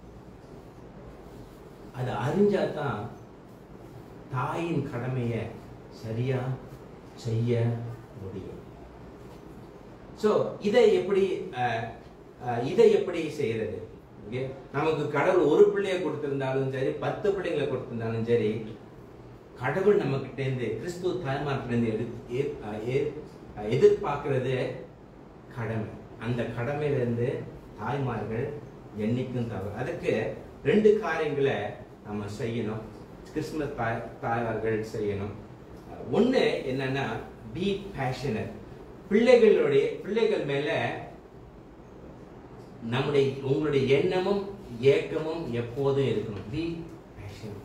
அதை அறிஞ்சாதான் தாயின் கடமையை சரியா செய்ய முடியும் சோ இதை எப்படி அஹ், அஹ், இதை எப்படி செய்யறது ஓகே நமக்கு கடவுள் ஒரு பிள்ளையை கொடுத்திருந்தாலும் சரி பத்து பிள்ளைங்களை கொடுத்திருந்தாலும் சரி கடவுள் நம்ம கிட்ட இருந்து கிறிஸ்துவ தாய்மார்கிட்ட இருந்து எடு ஏ- அஹ், ஏ- அஹ், எதிர்பார்க்கிறது கடமை அந்த கடமையில இருந்து தாய்மார்கள் என்னைக்கும் தவறு அதுக்கு ரெண்டு காரியங்களை நம்ம செய்யணும் கிறிஸ்துமஸ் தாய் தாய்மார்கள் செய்யணும் அஹ், ஒண்ணு என்னன்னா பி பேஷனட் பிள்ளைகளுடைய பிள்ளைகள் மேல நம்முடைய உங்களுடைய எண்ணமும் ஏக்கமும் எப்போதும் இருக்கணும் பி பேஷன்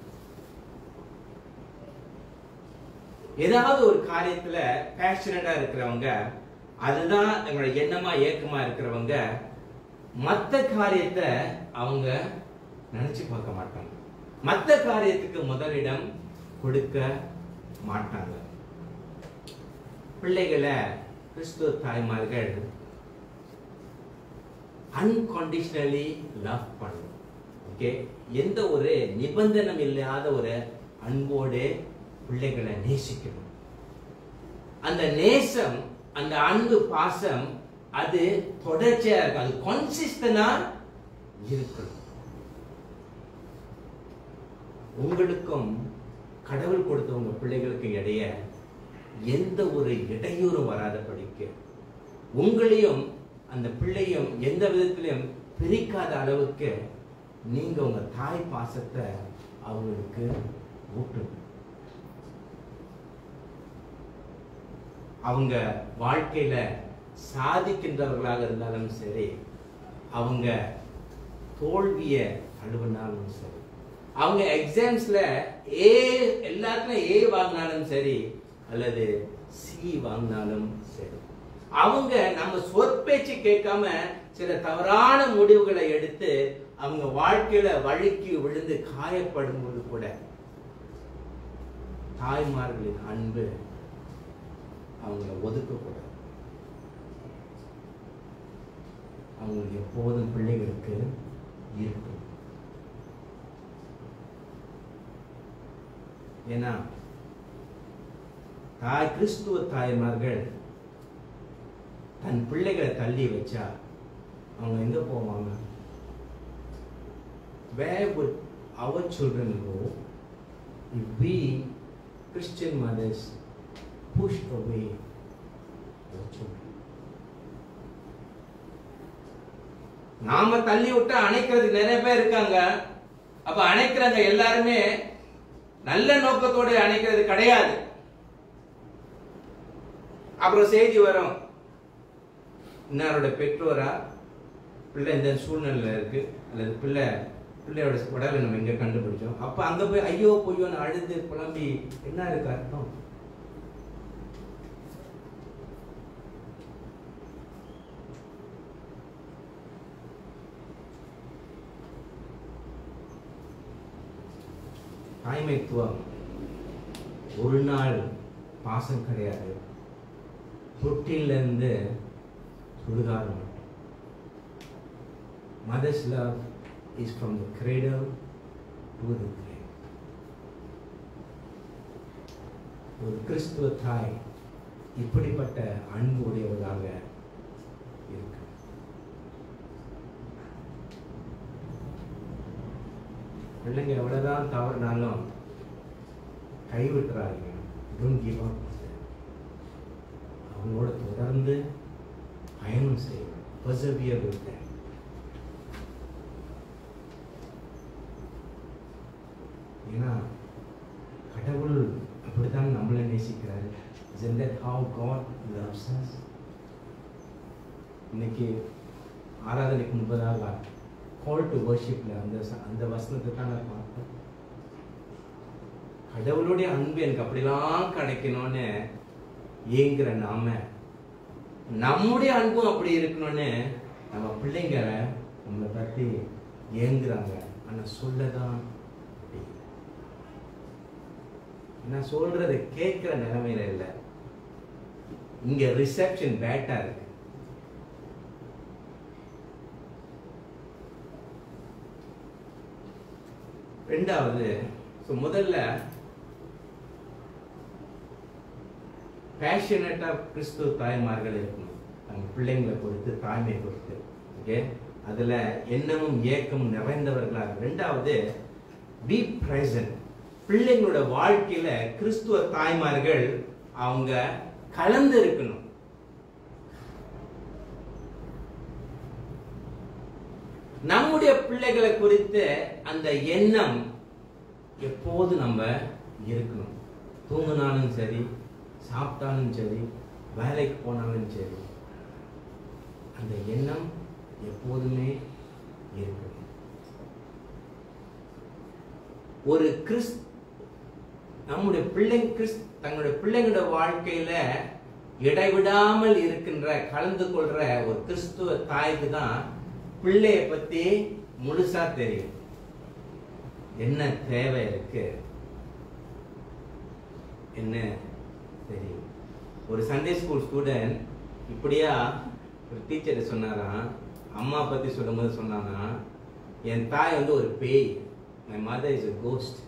ஏதாவது ஒரு காரியத்துல பேஷனடா இருக்கிறவங்க அதுதான் எங்களுடைய எண்ணமா ஏக்கமா இருக்கிறவங்க மத்த காரியத்தை அவங்க நினைச்சு பார்க்க மாட்டாங்க மத்த காரியத்துக்கு முதலிடம் கொடுக்க மாட்டாங்க பிள்ளைகளை கிறிஸ்துவ தாய்மார்கள் அன்கண்டிஷனலி லவ் பண்ணணும் ஓகே எந்த ஒரு நிபந்தனம் இல்லாத ஒரு அன்போடு பிள்ளைகளை நேசிக்கணும் அந்த நேசம் அந்த அன்பு பாசம் அது தொடர்ச்சியா இருக்கும் அது கன்சிஸ்டனா இருக்கணும் உங்களுக்கும் கடவுள் கொடுத்த உங்க பிள்ளைகளுக்கு இடையே எந்த ஒரு இடையூறும் வராதபடிக்கு உங்களையும் அந்த பிள்ளையும் எந்த விதத்திலும் பிரிக்காத அளவுக்கு நீங்க உங்க தாய் பாசத்தை அவங்களுக்கு ஊட்டணும் அவங்க வாழ்க்கையில சாதிக்கின்றவர்களாக இருந்தாலும் சரி அவங்க தோல்விய அழுவினாலும் சரி அவங்க எக்ஸாம்ஸ்ல ஏ எல்லாத்துலயும் ஏ வாங்கினாலும் சரி அல்லது சி வாங்கினாலும் சரி அவங்க நம்ம சொற்பேச்சு கேட்காம சில தவறான முடிவுகளை எடுத்து அவங்க வாழ்க்கையில வழுக்கி விழுந்து காயப்படும் போது கூட தாய்மார்களின் அன்பு அவங்கள ஒதுக்கக்கூடாது அவங்களுக்கு எப்போதும் பிள்ளைகளுக்கு இருக்கும் ஏன்னா தாய் கிறிஸ்துவ தாய்மார்கள் தன் பிள்ளைகளை தள்ளி வச்சா அவங்க எங்க போவாங்க where would our children go if we Christian mothers pushed away our children நாம தள்ளி விட்டு அணைக்கிறது நிறைய பேர் இருக்காங்க அப்ப அணைக்கிறவங்க எல்லாருமே நல்ல நோக்கத்தோடு அணைக்கிறது கிடையாது அப்புறம் செய்தி வரும் இன்னாரோட பெற்றோரா பிள்ளை இந்த சூழ்நிலையில் இருக்கு அல்லது பிள்ளை பிள்ளையோட உடலை நம்ம இங்க கண்டுபிடிச்சோம் அப்ப அங்க போய் ஐயோ பொய்யோன்னு அழுது புலம்பி என்ன இருக்கு அர்த்தம் தாய்மைத்துவம் ஒரு நாள் பாசம் கிடையாது தொட்டிலிருந்து சுடுகாடு மட்டும் mother's love is from the cradle to the grave ஒரு கிறிஸ்துவ தாய் இப்படிப்பட்ட அன்பு உடையவளாக இருக்கு பிள்ளைங்க எவ்வளவுதான் தவறுனாலும் கைவிட்டுறாங்க டோன்ட் கிவ் அப் அவங்களோட தொடர்ந்து பயணம் செய்யணும் பர்சவியர் வித் them. ஏன்னா கடவுள் அப்படித்தான் நம்மளை நேசிக்கிறாரு isn't that how God loves us இன்னைக்கு ஆராதனைக்கு முன்பதாக கால் டு வர்ஷிப்ல அந்த ச- அந்த வசனத்தை தான் நான் பார்த்தேன் கடவுளுடைய அன்பு எனக்கு அப்படிலாம் கிடைக்கணும்னு ஏங்குற நாம நம்முடைய அன்பும் அப்படி இருக்கணும்னு நம்ம பிள்ளைங்க நம்மளை பத்தி ஏங்குறாங்க ஆனா சொல்லதான் முடியல. நான் சொல்றதை கேட்கிற நிலைமையில இல்ல இங்க ரிசப்ஷன் பேட்டா இருக்கு ரெண்டாவது ஸோ முதல்ல பேஷனட்டா கிறிஸ்துவ தாய்மார்கள் இருக்கணும் அவங்க பிள்ளைங்களை பொறுத்து தாய்மை பொறுத்து ஓகே அதுல எண்ணமும் ஏக்கமும் நிறைந்தவர்களாக ரெண்டாவது பி present பிள்ளைங்களோட வாழ்க்கையில கிறிஸ்துவ தாய்மார்கள் அவங்க கலந்து இருக்கணும் நம்முடைய பிள்ளைகளை குறித்து அந்த எண்ணம் எப்போது நம்ம இருக்கணும் தூங்கினாலும் சரி சாப்பிட்டாலும் சரி வேலைக்கு போனாலும் சரி அந்த எண்ணம் எப்போதுமே இருக்கணும் ஒரு கிறிஸ் நம்முடைய பிள்ளை கிறிஸ் தங்களுடைய பிள்ளைங்களோட வாழ்க்கையில இடைவிடாமல் இருக்கின்ற கலந்து கொள்ற ஒரு கிறிஸ்துவ தாய்க்கு தான் பிள்ளைய பத்தி முழுசா தெரியும் என்ன தேவை இருக்கு என்ன தெரியும் ஒரு சண்டே ஸ்கூல் ஸ்டூடெண்ட் இப்படியா ஒரு டீச்சர் சொன்னாராம் அம்மா பத்தி சொல்லும்போது சொன்னானா என் தாய் வந்து ஒரு பேய் my mother is a ghost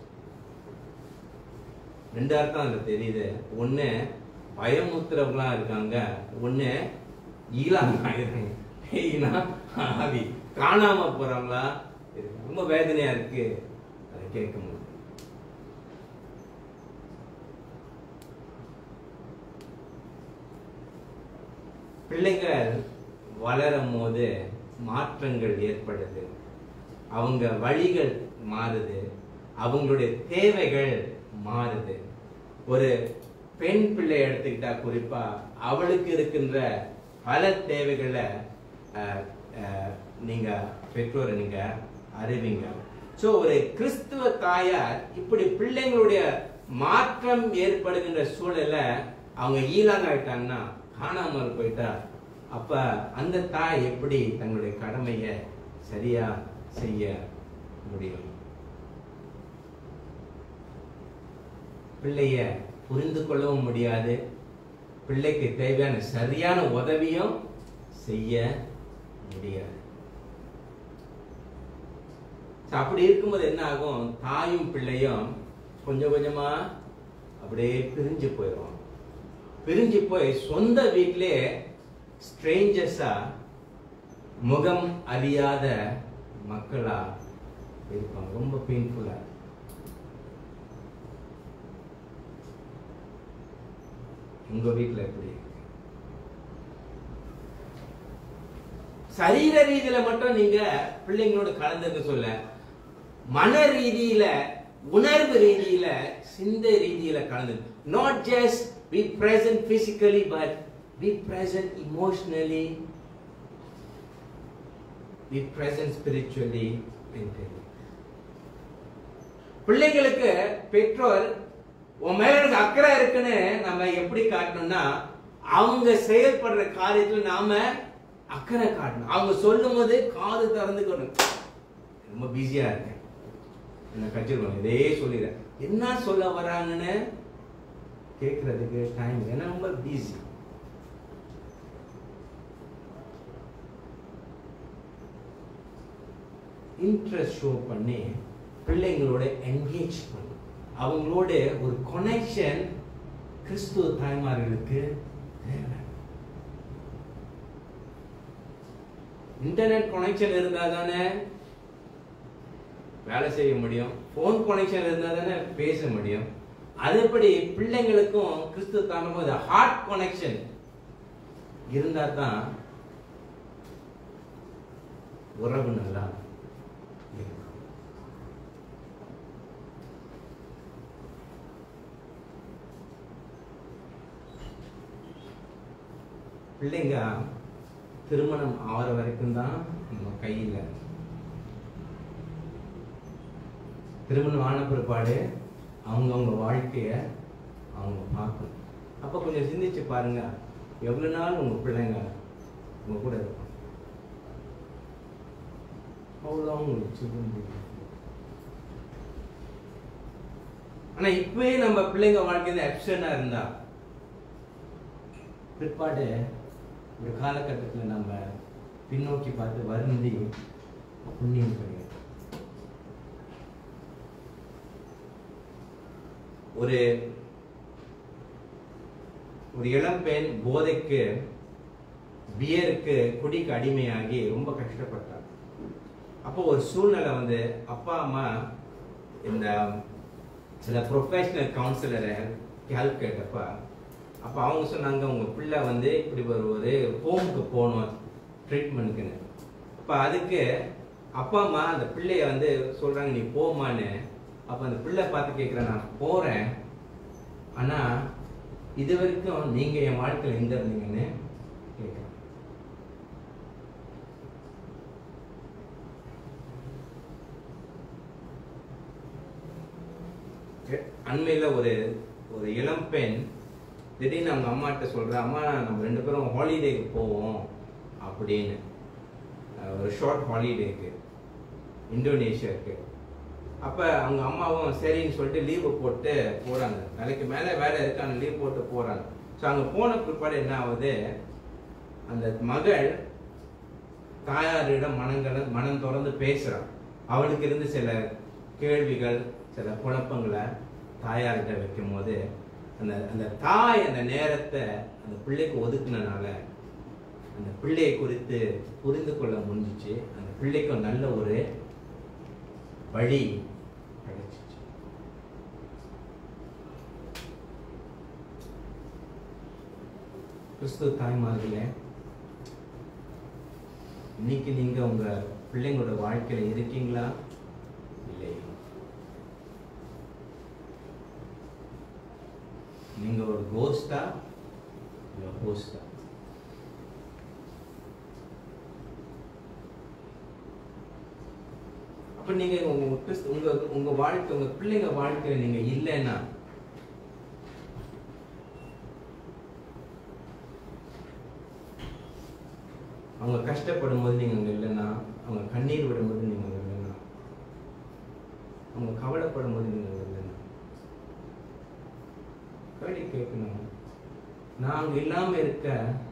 ரெண்டு அர்த்தம் அதுல தெரியுது ஒண்ணு பயமுத்துறவங்களா இருக்காங்க ஒண்ணு ஈழாங்க இருக்காங்க பேய்னா ஆவி காணாம போறவங்களா இருக்கு ரொம்ப வேதனையா இருக்கு அதை கேட்கும்போது பிள்ளைகள் வளரும் போது மாற்றங்கள் ஏற்படுது அவங்க வழிகள் மாறுது அவங்களுடைய தேவைகள் மாறுது ஒரு பெண் பிள்ளை எடுத்துக்கிட்டா குறிப்பா அவளுக்கு இருக்கின்ற பல தேவைகளை அஹ், அஹ், நீங்க பெற்றோரை நீங்க அறிவீங்க சோ ஒரு கிறிஸ்துவ தாயார் இப்படி பிள்ளைங்களுடைய மாற்றம் ஏற்படுகின்ற சூழல்ல அவங்க ஈழாங்க ஆயிட்டாங்கன்னா காணாமல் போயிட்டா அப்ப அந்த தாய் எப்படி தங்களுடைய கடமையை சரியா செய்ய முடியும் பிள்ளைய புரிந்து கொள்ளவும் முடியாது பிள்ளைக்கு தேவையான சரியான உதவியும் செய்ய முடியாது So, அப்படி இருக்கும்போது என்ன ஆகும் தாயும் பிள்ளையும் கொஞ்சம் கொஞ்சமா அப்படியே பிரிஞ்சு போயிடும் பிரிஞ்சு போய் சொந்த வீட்டிலே ஸ்ட்ரேஞ்சர்ஸா முகம் அறியாத மக்களா இருப்பாங்க ரொம்ப பெயின்ஃபுல்லா உங்க வீட்டுல எப்படி இருக்கு? சரீர ரீதியில மட்டும் நீங்க பிள்ளைங்களோட கலந்துக்க சொல்ல மன ரீதியில உணர்வு ரீதியில சிந்தை ரீதியில கலந்து not just be present physically but be present emotionally be present spiritually mentally பிள்ளைகளுக்கு பெற்றோர் உன் மேல எனக்கு அக்கறை இருக்குன்னு நம்ம எப்படி காட்டணும்னா அவங்க செயல்படுற காரியத்துல நாம அக்கறை காட்டணும் அவங்க சொல்லும் போது காது திறந்துக்கணும் ரொம்ப பிஸியா இருக்கேன் என்ன கச்சிருக்கணும் இதே சொல்லிடுறேன் என்ன சொல்ல வராங்கன்னு கேட்கறதுக்கு டைம் ஏன்னா ரொம்ப பிஸி இன்ட்ரெஸ்ட் ஷோ பண்ணி பிள்ளைங்களோட என்கேஜ் பண்ணும் அவங்களோட ஒரு கனெக்ஷன் கிறிஸ்துவ தாய்மார்களுக்கு தேவை இன்டர்நெட் கனெக்ஷன் இருந்தா தானே வேலை செய்ய முடியும் ஃபோன் கனெக்ஷன் இருந்தா தானே பேச முடியும் அதேபடி பிள்ளைங்களுக்கும் கிறிஸ்துவ தாய்மார் ஹார்ட் கனெக்ஷன் இருந்தா தான் உறவு நல்லா இருக்கும் பிள்ளைங்க திருமணம் ஆகிற வரைக்கும் தான் நம்ம கையில் திருமணம் ஆன பிற்பாடு அவங்கவுங்க வாழ்க்கைய அவங்க பார்க்கணும் அப்போ கொஞ்சம் சிந்திச்சு பாருங்க எவ்வளோ நாள் உங்க பிள்ளைங்க உங்க கூட இருக்கும் அவ்வளோ உங்களுக்கு சொல்ல முடியும் ஆனா இப்பவே நம்ம பிள்ளைங்க வாழ்க்கையில அப்சனா இருந்தா பிற்பாடு ஒரு காலகட்டத்தில் நம்ம பின்னோக்கி பார்த்து வருந்தி புண்ணியம் கிடையாது ஒரு ஒரு இளம்பெண் போதைக்கு பியருக்கு குடிக்கு அடிமையாகி ரொம்ப கஷ்டப்பட்டார் அப்போ ஒரு சூழ்நிலை வந்து அப்பா அம்மா இந்த சில ப்ரொஃபஷனல் கவுன்சிலரை ஹெல்ப் கேட்டப்ப அப்போ அவங்க சொன்னாங்க உங்க பிள்ளை வந்து இப்படி ஒரு ஒரு ஹோமுக்கு போகணும் ட்ரீட்மெண்ட்டுக்குன்னு அப்போ அதுக்கு அப்பா அம்மா அந்த பிள்ளைய வந்து சொல்றாங்க நீ போமான்னு அப்போ அந்த பிள்ளை பார்த்து கேட்குறேன் நான் போறேன் ஆனா இது வரைக்கும் நீங்க என் வாழ்க்கையில் எங்க இருந்தீங்கன்னு கேட்குறேன் அண்மையில் ஒரு ஒரு இளம் பெண் திடீர்னு அவங்க அம்மாட்ட சொல்றா அம்மா நம்ம ரெண்டு பேரும் ஹாலிடேக்கு போவோம் அப்படின்னு அஹ் ஒரு ஷார்ட் ஹாலிடேக்கு இந்தோனேஷியாவுக்கு அப்போ அவங்க அம்மாவும் சரின்னு சொல்லிட்டு லீவு போட்டு போகிறாங்க நாளைக்கு மேலே வேலை இருக்காங்க லீவ் போட்டு போகிறாங்க ஸோ அங்கே போன பிற்பாடு என்ன ஆகுது அந்த மகள் தாயாரிடம் மனங்களை மனம் திறந்து பேசுகிறான் அவளுக்கு இருந்து சில கேள்விகள் சில குழப்பங்களை தாயார்கிட்ட வைக்கும் போது அந்த அந்த தாய் அந்த நேரத்தை அந்த பிள்ளைக்கு ஒதுக்குனனால அந்த பிள்ளையை குறித்து புரிந்து கொள்ள முடிஞ்சிச்சு அந்த பிள்ளைக்கு ஒரு நல்ல ஒரு வழி கிடைச்சிச்சு கிறிஸ்துவ தாய்மார்களே இன்னைக்கு நீங்க உங்க பிள்ளைங்களோட வாழ்க்கையில இருக்கீங்களா இல்லை நீங்க ஒரு கோஸ்டா இல்ல ஹோஸ்டா அப்ப நீங்க உங்க கிறிஸ்து- உங்க உங்க வாழ்க்கை உங்க பிள்ளைங்க வாழ்க்கையில நீங்க இல்லைன்னா அவங்க கஷ்டப்படும் போது நீங்க அங்க இல்லைன்னா அவங்க கண்ணீர் விடும்போது நீங்க அங்க இல்லைன்னா அவங்க கவலைப்படும் போது நீங்க அங்க இல்லைன்னா கேள்வி கேட்கணும் நாங்க இல்லாம இருக்க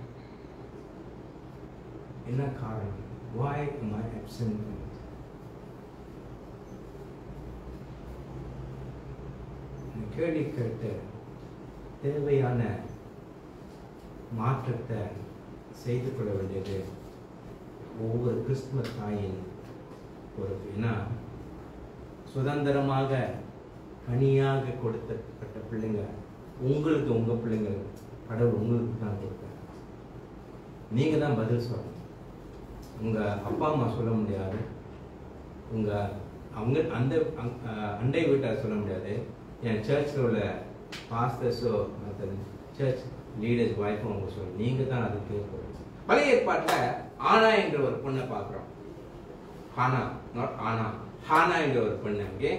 என்ன காரணம் why am I absent இந்த கேள்வி கேட்டு தேவையான மாற்றத்தை செய்து கொள்ள வேண்டியது ஒவ்வொரு கிறிஸ்துவ தாயின் பொறுப்பு ஏன்னா சுதந்திரமாக கனியாக கொடுத்தப்பட்ட பிள்ளைங்க உங்களுக்கு உங்க பிள்ளைங்க கடவுள் உங்களுக்கு தான் கொடுத்தார் நீங்க தான் பதில் சொல்லணும் உங்க அப்பா அம்மா சொல்ல முடியாது உங்க அவங்க அந்த அங்- அஹ் அண்டை வீட்டார் சொல்ல முடியாது என் சர்ச்சில் உள்ள பாஸ்டர்ஸோ மற்ற சர்ச் லீடர்ஸ் வாய்ப்பும் அவங்க சொல்ல நீங்க தான் அது கேட்கணும் பழைய ஏற்பாட்டில் ஆனா என்ற ஒரு பொண்ணை பார்க்குறோம் ஹானா நாட் ஆனா ஹானா என்ற ஒரு பெண் அங்கே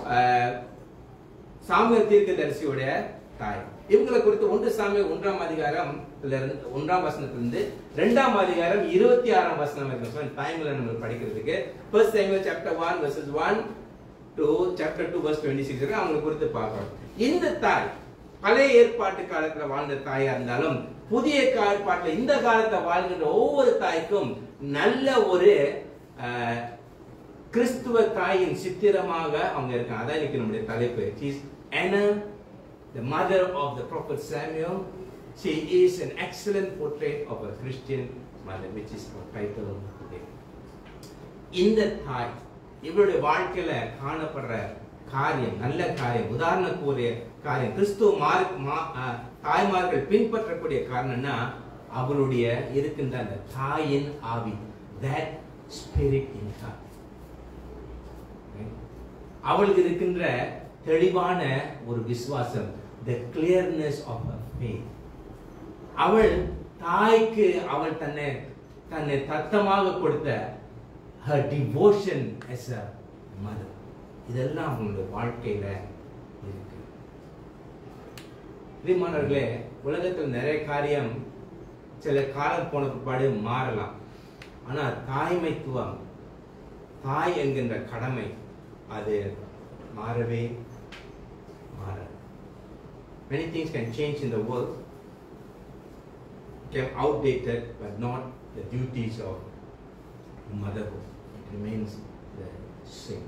சாமுவேல் தீர்க்கதரிசியுடைய தாய் இவங்களை குறித்து ஒன்று சாமுவேல் ஒன்றாம் அதிகாரம் இருந்து ஒன்றாம் வசனத்திலிருந்து ரெண்டாம் அதிகாரம் இருபத்தி ஆறாம் வசனம் வரைக்கும் டைம்ல நம்ம படிக்கிறதுக்கு first Samuel chapter one verses one to chapter two verse twenty six இருக்கு அவங்களை குறித்து பார்க்கணும் இந்த தாய் பழைய ஏற்பாட்டு காலத்துல வாழ்ந்த தாயா இருந்தாலும் புதிய ஏற்பாட்டுல இந்த காலத்தை வாழ்கின்ற ஒவ்வொரு தாய்க்கும் நல்ல ஒரு அஹ், கிறிஸ்துவ தாயின் சித்திரமாக அவங்க இருக்காங்க அதான் இன்னைக்கு நம்முடைய தலைப்பு She's Anna the mother of the prophet Samuel she is an excellent portrait of a Christian mother which is our title today இந்த தாய் இவருடைய வாழ்க்கையில காணப்படுற காரியம் நல்ல காரியம் உதாரணத்துக்குரிய காரியம் கிறிஸ்துவ மார்க் மா- அஹ், தாய்மார்கள் பின்பற்றக்கூடிய காரணம்னா அவளுடைய இருக்கின்ற அந்த தாயின் ஆவி that spirit in her அவளுக்கு இருக்கின்ற தெளிவான ஒரு விசுவாசம் the clearness of her faith அவள் தாய்க்கு அவள் தன்னை தன்னை தத்தமாக கொடுத்த her devotion as a mother இதெல்லாம் அவங்களுடைய வாழ்க்கையில இருக்கு பிரியமானவர்களே உலகத்தில் நிறைய காரியம் சில காலம் போன பிற்பாடு மாறலாம் ஆனா தாய்மைத்துவம் தாய் என்கின்ற கடமை அது மாறவே மாறாது many things can change in the world become outdated but not the duties of motherhood it remains the same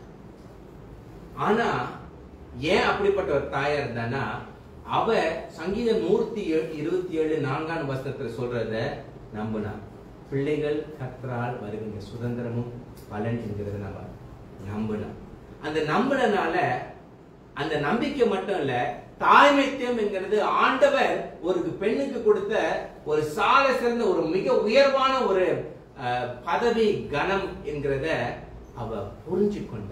ஆனா ஏன் அப்படிப்பட்ட ஒரு தாயா இருந்தானா அவ சங்கீதம் நூத்தி ஏழு இருபத்தி ஏழு நான்காம் வசனத்துல சொல்றத நம்பினா பிள்ளைகள் கற்றால் வருகின்ற சுதந்திரமும் பலன் என்கிறத நம்ம நம்பினா அந்த நம்பினால அந்த நம்பிக்கை மட்டும் இல்ல தாய்மைத்தியம் என்கிறது ஆண்டவர் ஒரு பெண்ணுக்கு கொடுத்த ஒரு சால சிறந்த ஒரு மிக உயர்வான ஒரு அஹ், பதவி கணம் என்கிறத அவ புரிஞ்சு கொண்டாள்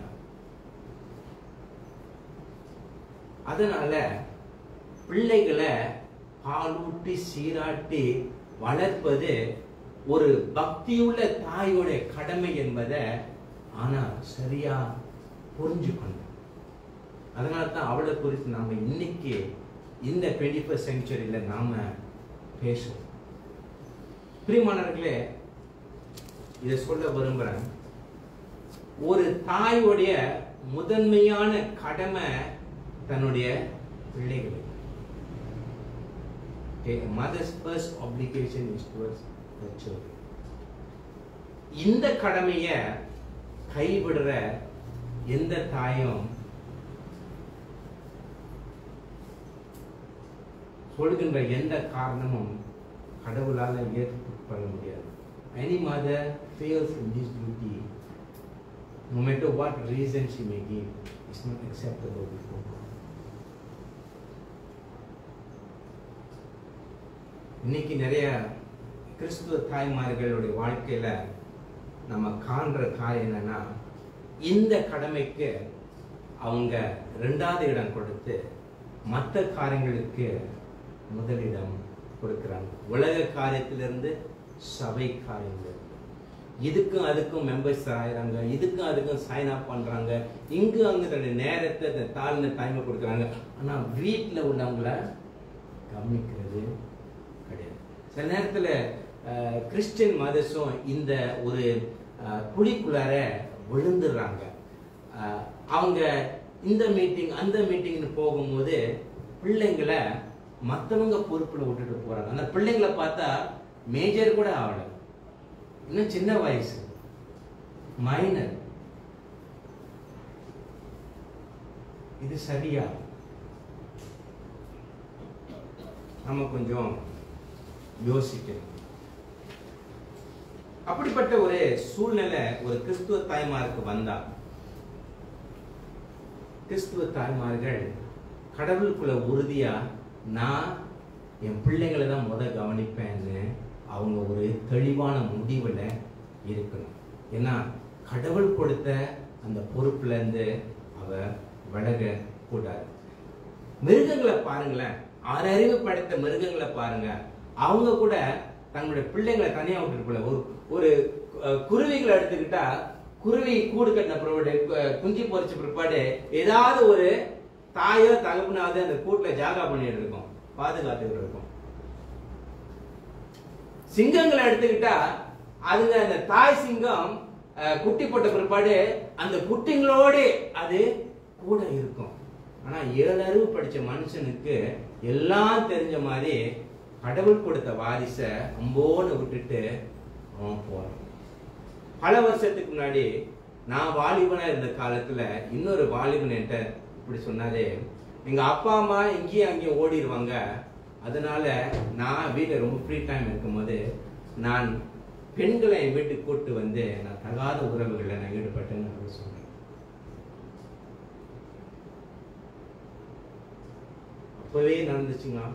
அதனால பிள்ளைகளை பாலூட்டி சீராட்டி வளர்ப்பது ஒரு பக்தியுள்ள தாயோட கடமை என்பதை ஆனா சரியா புரிஞ்சு கொண்டான் அதனால தான் அவளை குறித்து நாம இன்னைக்கு இந்த டுவெண்ட்டி ஃபர்ஸ்ட் செஞ்சுரியில நாம பேசுவோம் பிரியமானவர்களே இதை சொல்ல விரும்புறேன் ஒரு தாயோடைய முதன்மையான கடமை தன்னுடைய பிள்ளைகளுக்கு Okay, a mother's first obligation is towards the children. இந்த கடமைய கைவிடுற எந்த தாயும் சொல்கின்ற எந்த காரணமும் கடவுளால ஏற்றுக்கொள்ள முடியாது any mother fails in this duty no matter what reason she may give is not acceptable before God இன்னைக்கு நிறைய கிறிஸ்துவ தாய்மார்களுடைய வாழ்க்கையில நம்ம காண்ற காரியம் என்னன்னா இந்த கடமைக்கு அவங்க ரெண்டாவது இடம் கொடுத்து மற்ற காரியங்களுக்கு முதலிடம் கொடுக்கிறாங்க உலக காரியத்திலிருந்து சபை காரியங்கள் இதுக்கும் அதுக்கும் மெம்பர்ஸ் ஆயிறாங்க இதுக்கும் அதுக்கும் சைன் அப் பண்றாங்க இங்கு அங்க தன்னுடைய நேரத்தை இந்த தாழ்ந்த டைமை கொடுக்குறாங்க ஆனா வீட்டுல உள்ளவங்கள கவனிக்கிறது கிடையாது சில நேரத்துல அஹ், கிறிஸ்டியன் மதர்ஸும் இந்த ஒரு அஹ், குழிக்குள்ளார விழுந்துடுறாங்க அஹ், அவங்க இந்த மீட்டிங் அந்த மீட்டிங்னு போகும்போது பிள்ளைங்களை மற்றவங்க பொறுப்புல விட்டுட்டு போறாங்க அந்த பிள்ளைங்களை பார்த்தா மேஜர் கூட ஆகல இன்னும் சின்ன வயசு மைனர் இது சரியா நம்ம கொஞ்சம் யோசிக்கணும் அப்படிப்பட்ட ஒரு சூழ்நிலை ஒரு கிறிஸ்துவ தாய்மாருக்கு வந்தா கிறிஸ்துவ தாய்மார்கள் கடவுளுக்குள்ள உறுதியா நான் என் பிள்ளைங்களை தான் முத கவனிப்பேன்னு அவங்க ஒரு தெளிவான முடிவுல இருக்கணும் ஏன்னா கடவுள் கொடுத்த அந்த பொறுப்புல இருந்து அவ விலக கூடாது மிருகங்களை பாருங்களேன் ஆறறிவு படைத்த மிருகங்களை பாருங்க அவங்க கூட தங்களுடைய பிள்ளைங்களை தனியா விட்டுட்டு போல ஒரு ஒரு அஹ், குருவிகளை எடுத்துக்கிட்டா குருவி கூடு கட்டின பிற்பாடு கு- குஞ்சு பொரிச்ச பிற்பாடு ஏதாவது ஒரு தாயோ தகப்பனாவது அந்த கூட்டுல ஜாகா பண்ணிட்டு இருக்கும் பாதுகாத்துக்கிட்டு இருக்கும் சிங்கங்களை எடுத்துக்கிட்டா அதுங்க அந்த தாய் சிங்கம் அஹ், குட்டி போட்ட பிற்பாடு அந்த குட்டிங்களோட அது கூட இருக்கும் ஆனா ஏழு அறிவு படிச்ச மனுஷனுக்கு எல்லாம் தெரிஞ்ச மாதிரி கடவுள் கொடுத்த வாரிச அம்போன்னு விட்டுட்டு அவன் போறான் பல வருஷத்துக்கு முன்னாடி நான் வாலிபனா இருந்த காலத்துல இன்னொரு வாலிபன் என்கிட்ட இப்படி சொன்னாரு எங்க அப்பா அம்மா இங்கேயும் அங்கேயும் ஓடிடுவாங்க அதனால நான் வீட்டில் ரொம்ப ஃப்ரீ டைம் இருக்கும்போது நான் பெண்களை என் வீட்டுக்கு கூட்டு வந்து நான் தகாத உறவுகளில் நான் ஈடுபட்டேன்னு அவர் சொன்னேன் அப்பவே நடந்துச்சுங்களா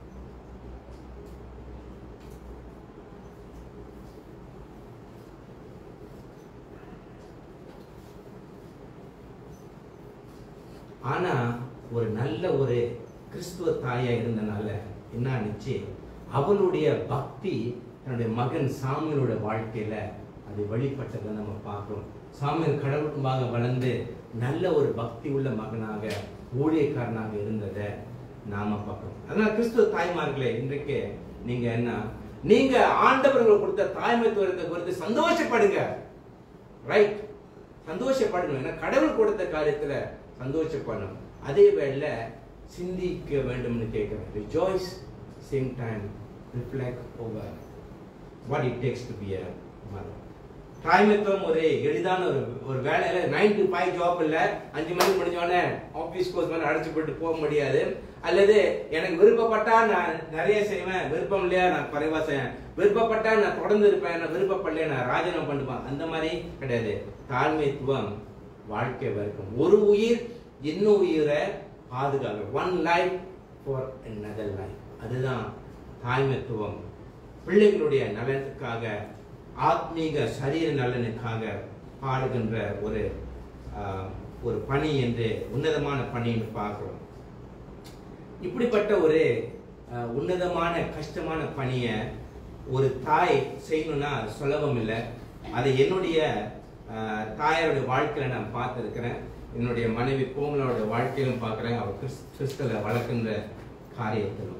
ஆனா ஒரு நல்ல ஒரு கிறிஸ்துவ தாயா இருந்தனால என்ன ஆனிச்சு அவளுடைய பக்தி தன்னுடைய மகன் சாமியலோட வாழ்க்கையில அது வெளிப்பட்டதை நம்ம பார்க்கிறோம் சாமியல் கடவுளுமாக வளர்ந்து நல்ல ஒரு பக்தி உள்ள மகனாக ஊழியக்காரனாக இருந்ததை நாம பார்க்கிறோம் அதனால கிறிஸ்துவ தாய்மார்களே இன்றைக்கு நீங்க என்ன நீங்க ஆண்டவர்கள் கொடுத்த தாய்மைத்துவத்தை குறித்து சந்தோஷப்படுங்க ரைட் சந்தோஷப்படணும் ஏன்னா கடவுள் கொடுத்த காரியத்துல சந்தோஷப்படணும் அதே வேளையில சிந்திக்க வேண்டும்னு கேட்கிறேன் rejoice same time reflect over what it takes to be a mother தாய்மத்துவம் ஒரு எளிதான ஒரு ஒரு வேலையில நைன் டு ஃபைவ் ஜாப் இல்ல அஞ்சு மணிக்கு முடிஞ்சோடனே ஆஃபீஸ் கோர்ஸ் மேலே அடைச்சு போட்டு போக முடியாது அல்லது எனக்கு விருப்பப்பட்டா நான் நிறைய செய்வேன் விருப்பம் இல்லையா நான் குறைவா செய்வேன் விருப்பப்பட்டா நான் தொடர்ந்து இருப்பேன் நான் விருப்பப்படலையா நான் ராஜினாமா பண்ணுவேன் அந்த மாதிரி கிடையாது தாழ்மைத்துவம் வாழ்க்கை வரைக்கும் ஒரு உயிர் இன்னும் உயிரை பாதுகாக்க one life for another life அதுதான் தாய்மைத்துவம் பிள்ளைகளுடைய நலனுக்காக ஆத்மீக சரீர நலனுக்காக பாடுகின்ற ஒரு ஆஹ், ஒரு பணி என்று உன்னதமான பணின்னு பார்க்கிறோம் இப்படிப்பட்ட ஒரு அஹ், உன்னதமான கஷ்டமான பணியை ஒரு தாய் செய்யணும்னா அது சுலபம் இல்லை அதை என்னுடைய அஹ், தாயாருடைய வாழ்க்கையில நான் பார்த்துருக்கிறேன் என்னுடைய மனைவி கோமலோட வாழ்க்கையிலும் பார்க்குறேன் அவள் கிறிஸ் கிறிஸ்தல வளர்க்கின்ற காரியத்திலும்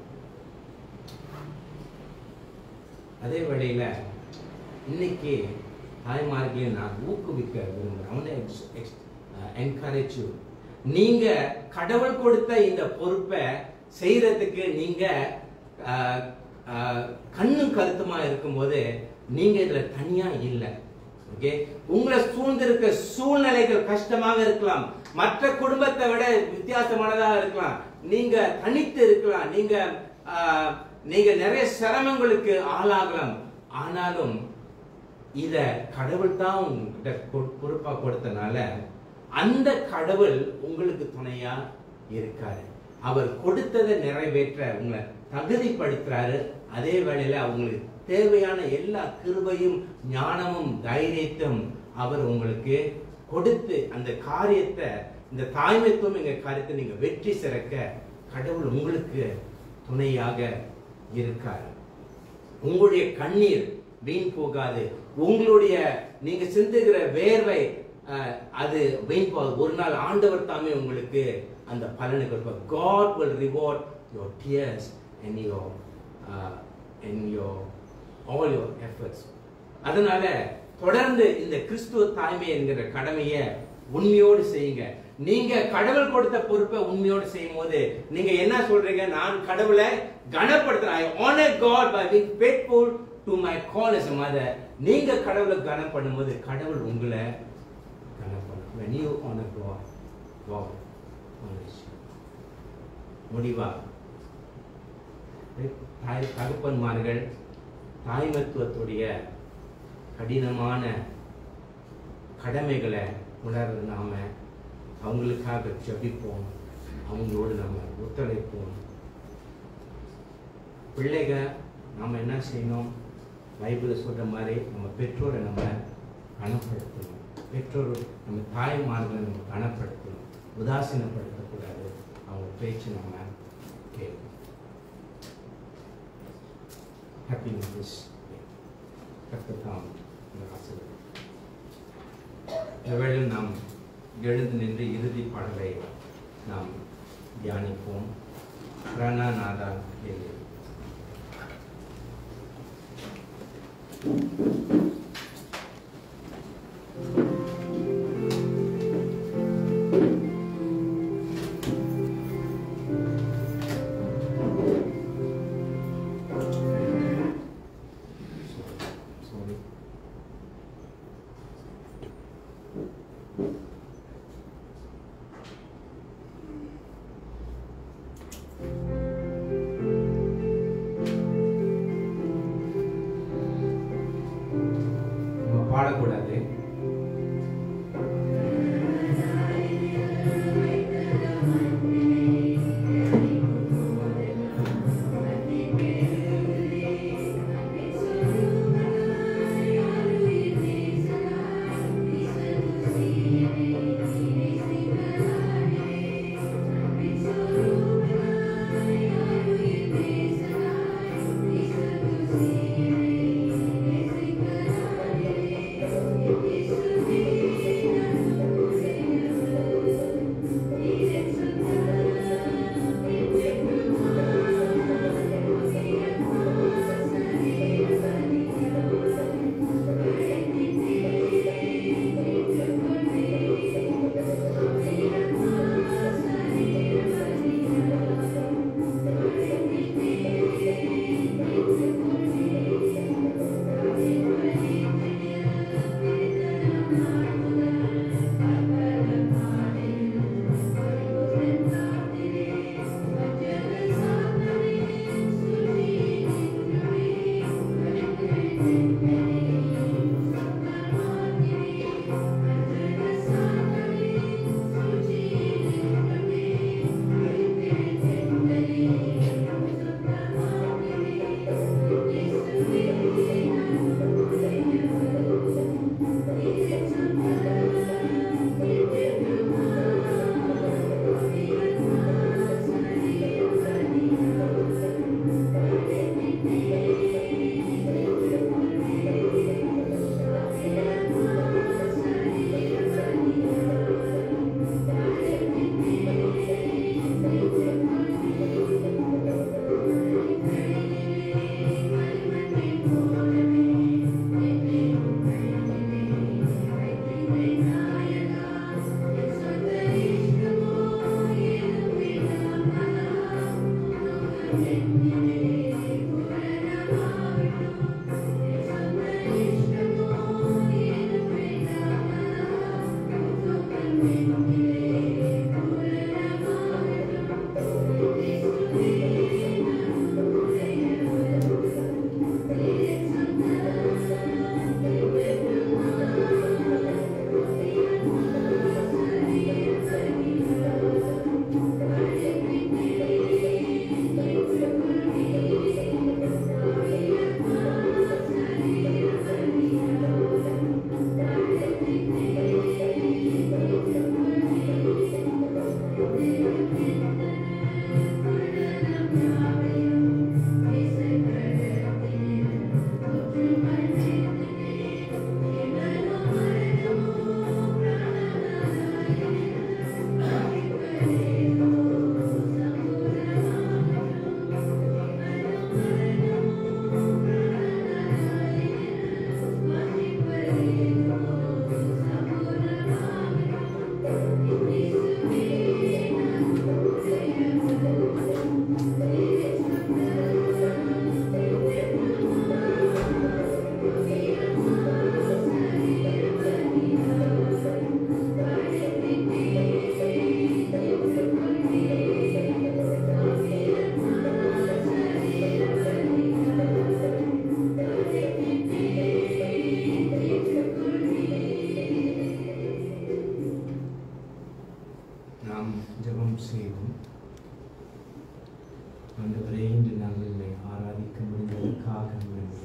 அதே வேளையில இன்னைக்கு தாய்மார்களையும் நான் ஊக்குவிக்க விரும்புகிறேன் என்கரேஜ் நீங்க கடவுள் கொடுத்த இந்த பொறுப்பை செய்யறதுக்கு நீங்க அஹ், அஹ், கண்ணும் கருத்துமா இருக்கும்போது நீங்க இதுல தனியா இல்லை ஓகே உங்களை சூழ்ந்திருக்க சூழ்நிலைகள் கஷ்டமாக இருக்கலாம் மற்ற குடும்பத்தை விட வித்தியாசமானதாக இருக்கலாம் நீங்க தனித்து இருக்கலாம் நீங்க ஆஹ், நீங்க நிறைய சிரமங்களுக்கு ஆளாகலாம் ஆனாலும் இத கடவுள் தான் உங்ககிட்ட கொ- பொறுப்பா கொடுத்தனால அந்த கடவுள் உங்களுக்கு துணையா இருக்காரு அவர் கொடுத்ததை நிறைவேற்ற உங்களை தகுதிப்படுத்துறாரு அதே வேளையில அவங்களுக்கு தேவையான எல்லா கிருபையும் ஞானமும் தைரியத்தும் அவர் உங்களுக்கு கொடுத்து அந்த காரியத்தை இந்த தாய்மைத்துவம் எங்க காரியத்தை நீங்க வெற்றி சிறக்க கடவுள் உங்களுக்கு துணையாக இருக்காரு உங்களுடைய கண்ணீர் வீண் போகாது உங்களுடைய நீங்க சிந்துகிற வேர்வை அஹ், அது வீண் போகாது ஒரு நாள் ஆண்டவர் தாமே உங்களுக்கு அந்த பலனை கொடுப்பார் God will reward your tears and your uh, and your all your efforts அதனால தொடர்ந்து இந்த கிறிஸ்துவ தாய்மை என்கிற கடமையை உண்மையோடு செய்யுங்க நீங்க கடவுள் கொடுத்த பொறுப்பை உண்மையோடு செய்யும் போது நீங்க என்ன சொல்றீங்க நான் கடவுளை கனப்படுத்துறேன் ஐ honor God by being faithful to my call as a mother நீங்க கடவுளை கனம் பண்ணும்போது கடவுள் உங்களை கனம் பண்ணும் when you honor God God honors you முடிவா தாய் தகப்பன்மார்கள் தாய்மத்துவத்துடைய கடினமான கடமைகளை உணர்ற நாம அவங்களுக்காக ஜெபிப்போம் அவங்களோடு நம்ம ஒத்துழைப்போம் பிள்ளைக நாம என்ன செய்யணும் பைபிள் சொல்ற மாதிரி நம்ம பெற்றோரை நம்ம கனப்படுத்தணும் பெற்றோர் நம்ம தாய்மார்களை நம்ம கனப்படுத்தணும் உதாசீனப்படுத்தக்கூடாது அவங்க பேச்சு நம்ம கேட்கணும் ஹாப்பி நியூஸ் கற்றுத்தான் இந்த ஆசிரியர் எவளும் நாம் எழுந்து நின்று இறுதி பாடலை நாம் தியானிப்போம் பிரணநாதா கேள்வி Sorry. நம்ம பாடக்கூடாது நாம் ஜெபம் செய்வோம் ஆண்டவரே இன்று நாங்கள் உம்மை ஆராதிக்க முடிந்ததற்காக நன்றி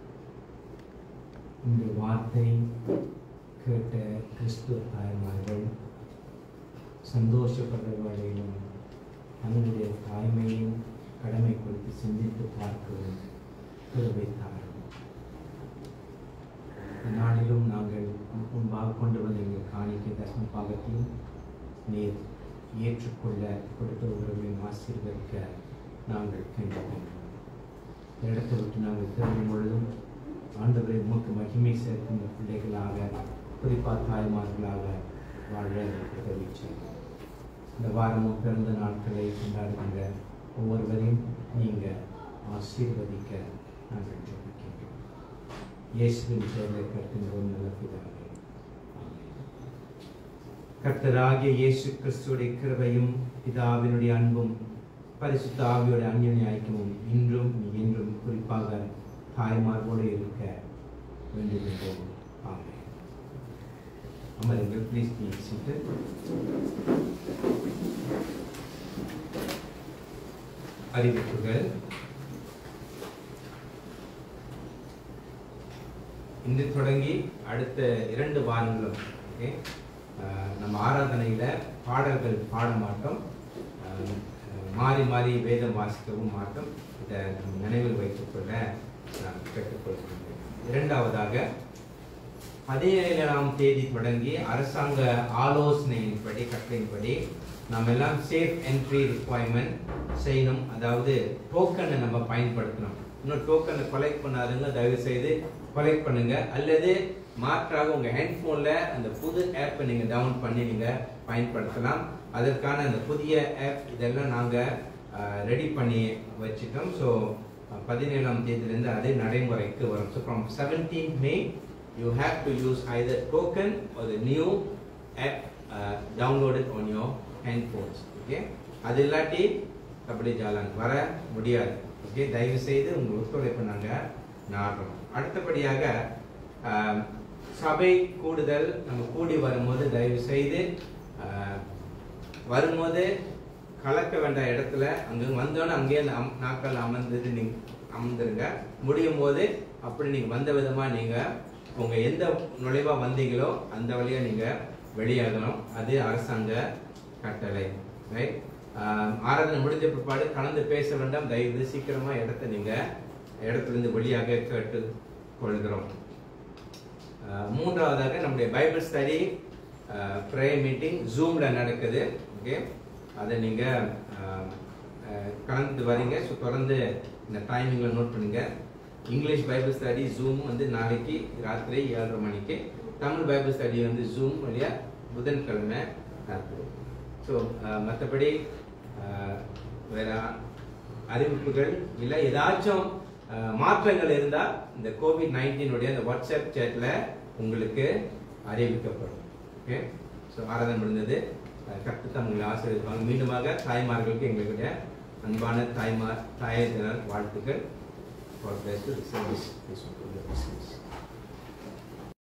இந்த வார்த்தை கேட்ட கிறிஸ்துவ தாய்மார்கள் சந்தோஷப்படுற வேளையிலும் தன்னுடைய தாய்மையும் கடமை குறித்து சிந்தித்து பார்க்கவும் கிருபை தாரும் நாளிலும் நாங்கள் முன்பாக கொண்டு வந்த எங்கள் காணிக்கை தர்ம பாகத்தையும் நீர் ஏற்றுக்கொள்ள கொடுத்த உறவையும் ஆசீர்வதிக்க நாங்கள் கேட்டுக்கொண்டோம் இந்த இடத்தை விட்டு நாங்கள் திரும்பும் பொழுதும் ஆண்டவரை உமக்கு மகிமை சேர்க்கும் பிள்ளைகளாக குறிப்பாக தாய்மார்களாக வாழ எங்களுக்கு உதவி செய்யும் இந்த வாரமும் பிறந்த நாட்களை கொண்டாடுகின்ற ஒவ்வொருவரையும் நீங்கள் ஆசீர்வதிக்க நாங்கள் ஜெபிக்கின்றோம் இயேசுவின் செயலை கருத்துகிறோம் நல்ல பிதாவே ஆமென். கர்த்தராகிய இயேசு கிறிஸ்துடைய கிருபையும் பிதாவினுடைய அன்பும் பரிசுத்த ஆவியோட அந்யோன்ய ஐக்கியமும் இன்றும் என்றும் குறிப்பாக தாய்மார்போடு இருக்க வேண்டுகின்றோம் ஆமென் அமருங்கள் ப்ளீஸ் பி சீட்டட் அறிவிப்புகள் இன்று தொடங்கி அடுத்த இரண்டு வாரங்களும் okay, ஆஹ், நம்ம ஆராதனையில பாடல்கள் பாட மாட்டோம் ஆஹ், மாறி மாறி வேதம் வாசிக்கவும் மாட்டோம் இதை நம்ம நினைவில் வைத்துக் கொள்ள நான் கேட்டுக்கொள்கிறேன் இரண்டாவதாக பதினேழாம் தேதி தொடங்கி அரசாங்க ஆலோசனையின்படி கட்டளையின்படி நம்ம எல்லாம் சேஃப் என்ட்ரி ரிக்குவயர்மெண்ட் செய்யணும் அதாவது டோக்கனை நம்ம பயன்படுத்தணும் இன்னும் டோக்கனை கொலெக்ட் பண்ணாதுங்க தயவு செய்து கொலெக்ட் பண்ணுங்க அல்லது மாற்றாக உங்க ஹேண்ட்ஃபோன்ல அந்த புது ஆப்பை நீங்க டவுன் பண்ணி நீங்க பயன்படுத்தலாம் அதற்கான அந்த புதிய ஆப் இதெல்லாம் நாங்க ரெடி பண்ணி வச்சுட்டோம் ஸோ பதினேழாம் தேதியிலேருந்து அதே நடைமுறைக்கு வரும் so from seventeen May you have to use either token or the new app uh, downloaded on your handphones okay அது இல்லாட்டி கபடி ஜாலான் வர முடியாது ஓகே தயவு செய்து உங்கள் ஒத்துழைப்பு நாங்கள் நாடுறோம் அடுத்தபடியாக ஆம், சபை கூடுதல் நம்ம கூடி வரும்போது தயவு செய்து ஆ, வரும்போது கலக்க வேண்டிய இடத்துல அங்க வந்தோன்னே அங்கேயே அந்த அம்- நாட்கள் அமர்ந்தது நீங்க அமர்ந்துருங்க முடியும் போது அப்படி நீங்க வந்த விதமா நீங்க உங்க எந்த நுழைவா வந்தீங்களோ அந்த வழியா நீங்க வெளியாகணும் அது அரசாங்க கட்டளை ரைட் ஆராதனை முடிஞ்ச பிற்பாடு கலந்து பேச வேண்டாம் தயவு சீக்கிரமா இடத்த நீங்க இடத்துல இருந்து வெளியாக கேட்டு கொள்கிறோம் அஹ் மூன்றாவதாக நம்முடைய பைபிள் ஸ்டடி ப்ரேயர் மீட்டிங் ஜூமில் நடக்குது ஓகே அதை நீங்கள் கலந்து வரீங்க ஸோ தொடர்ந்து இந்த டைமிங்கில் நோட் பண்ணுங்க இங்கிலீஷ் பைபிள் ஸ்டடி ஜூம் வந்து நாளைக்கு ராத்திரி ஏழரை மணிக்கு தமிழ் பைபிள் ஸ்டடி வந்து ஜூம் வழியா புதன்கிழமை நடக்குது ஸோ மற்றபடி வேற அறிவிப்புகள் இல்லை ஏதாச்சும் அஹ், மாற்றங்கள் இருந்தால் இந்த கோவிட் நைன்டீனுடைய அந்த வாட்ஸ்அப் சேட்ல உங்களுக்கு அறிவிக்கப்படும் ஓகே ஸோ ஆராதனை முடிந்தது கற்றுத்தான் உங்களை ஆசீர்வதிப்பாங்க மீண்டுமாக தாய்மார்களுக்கு எங்களுடைய அன்பான தாய்மார் தாயர் தின வாழ்த்துக்கள் God bless you. This is this is- this is-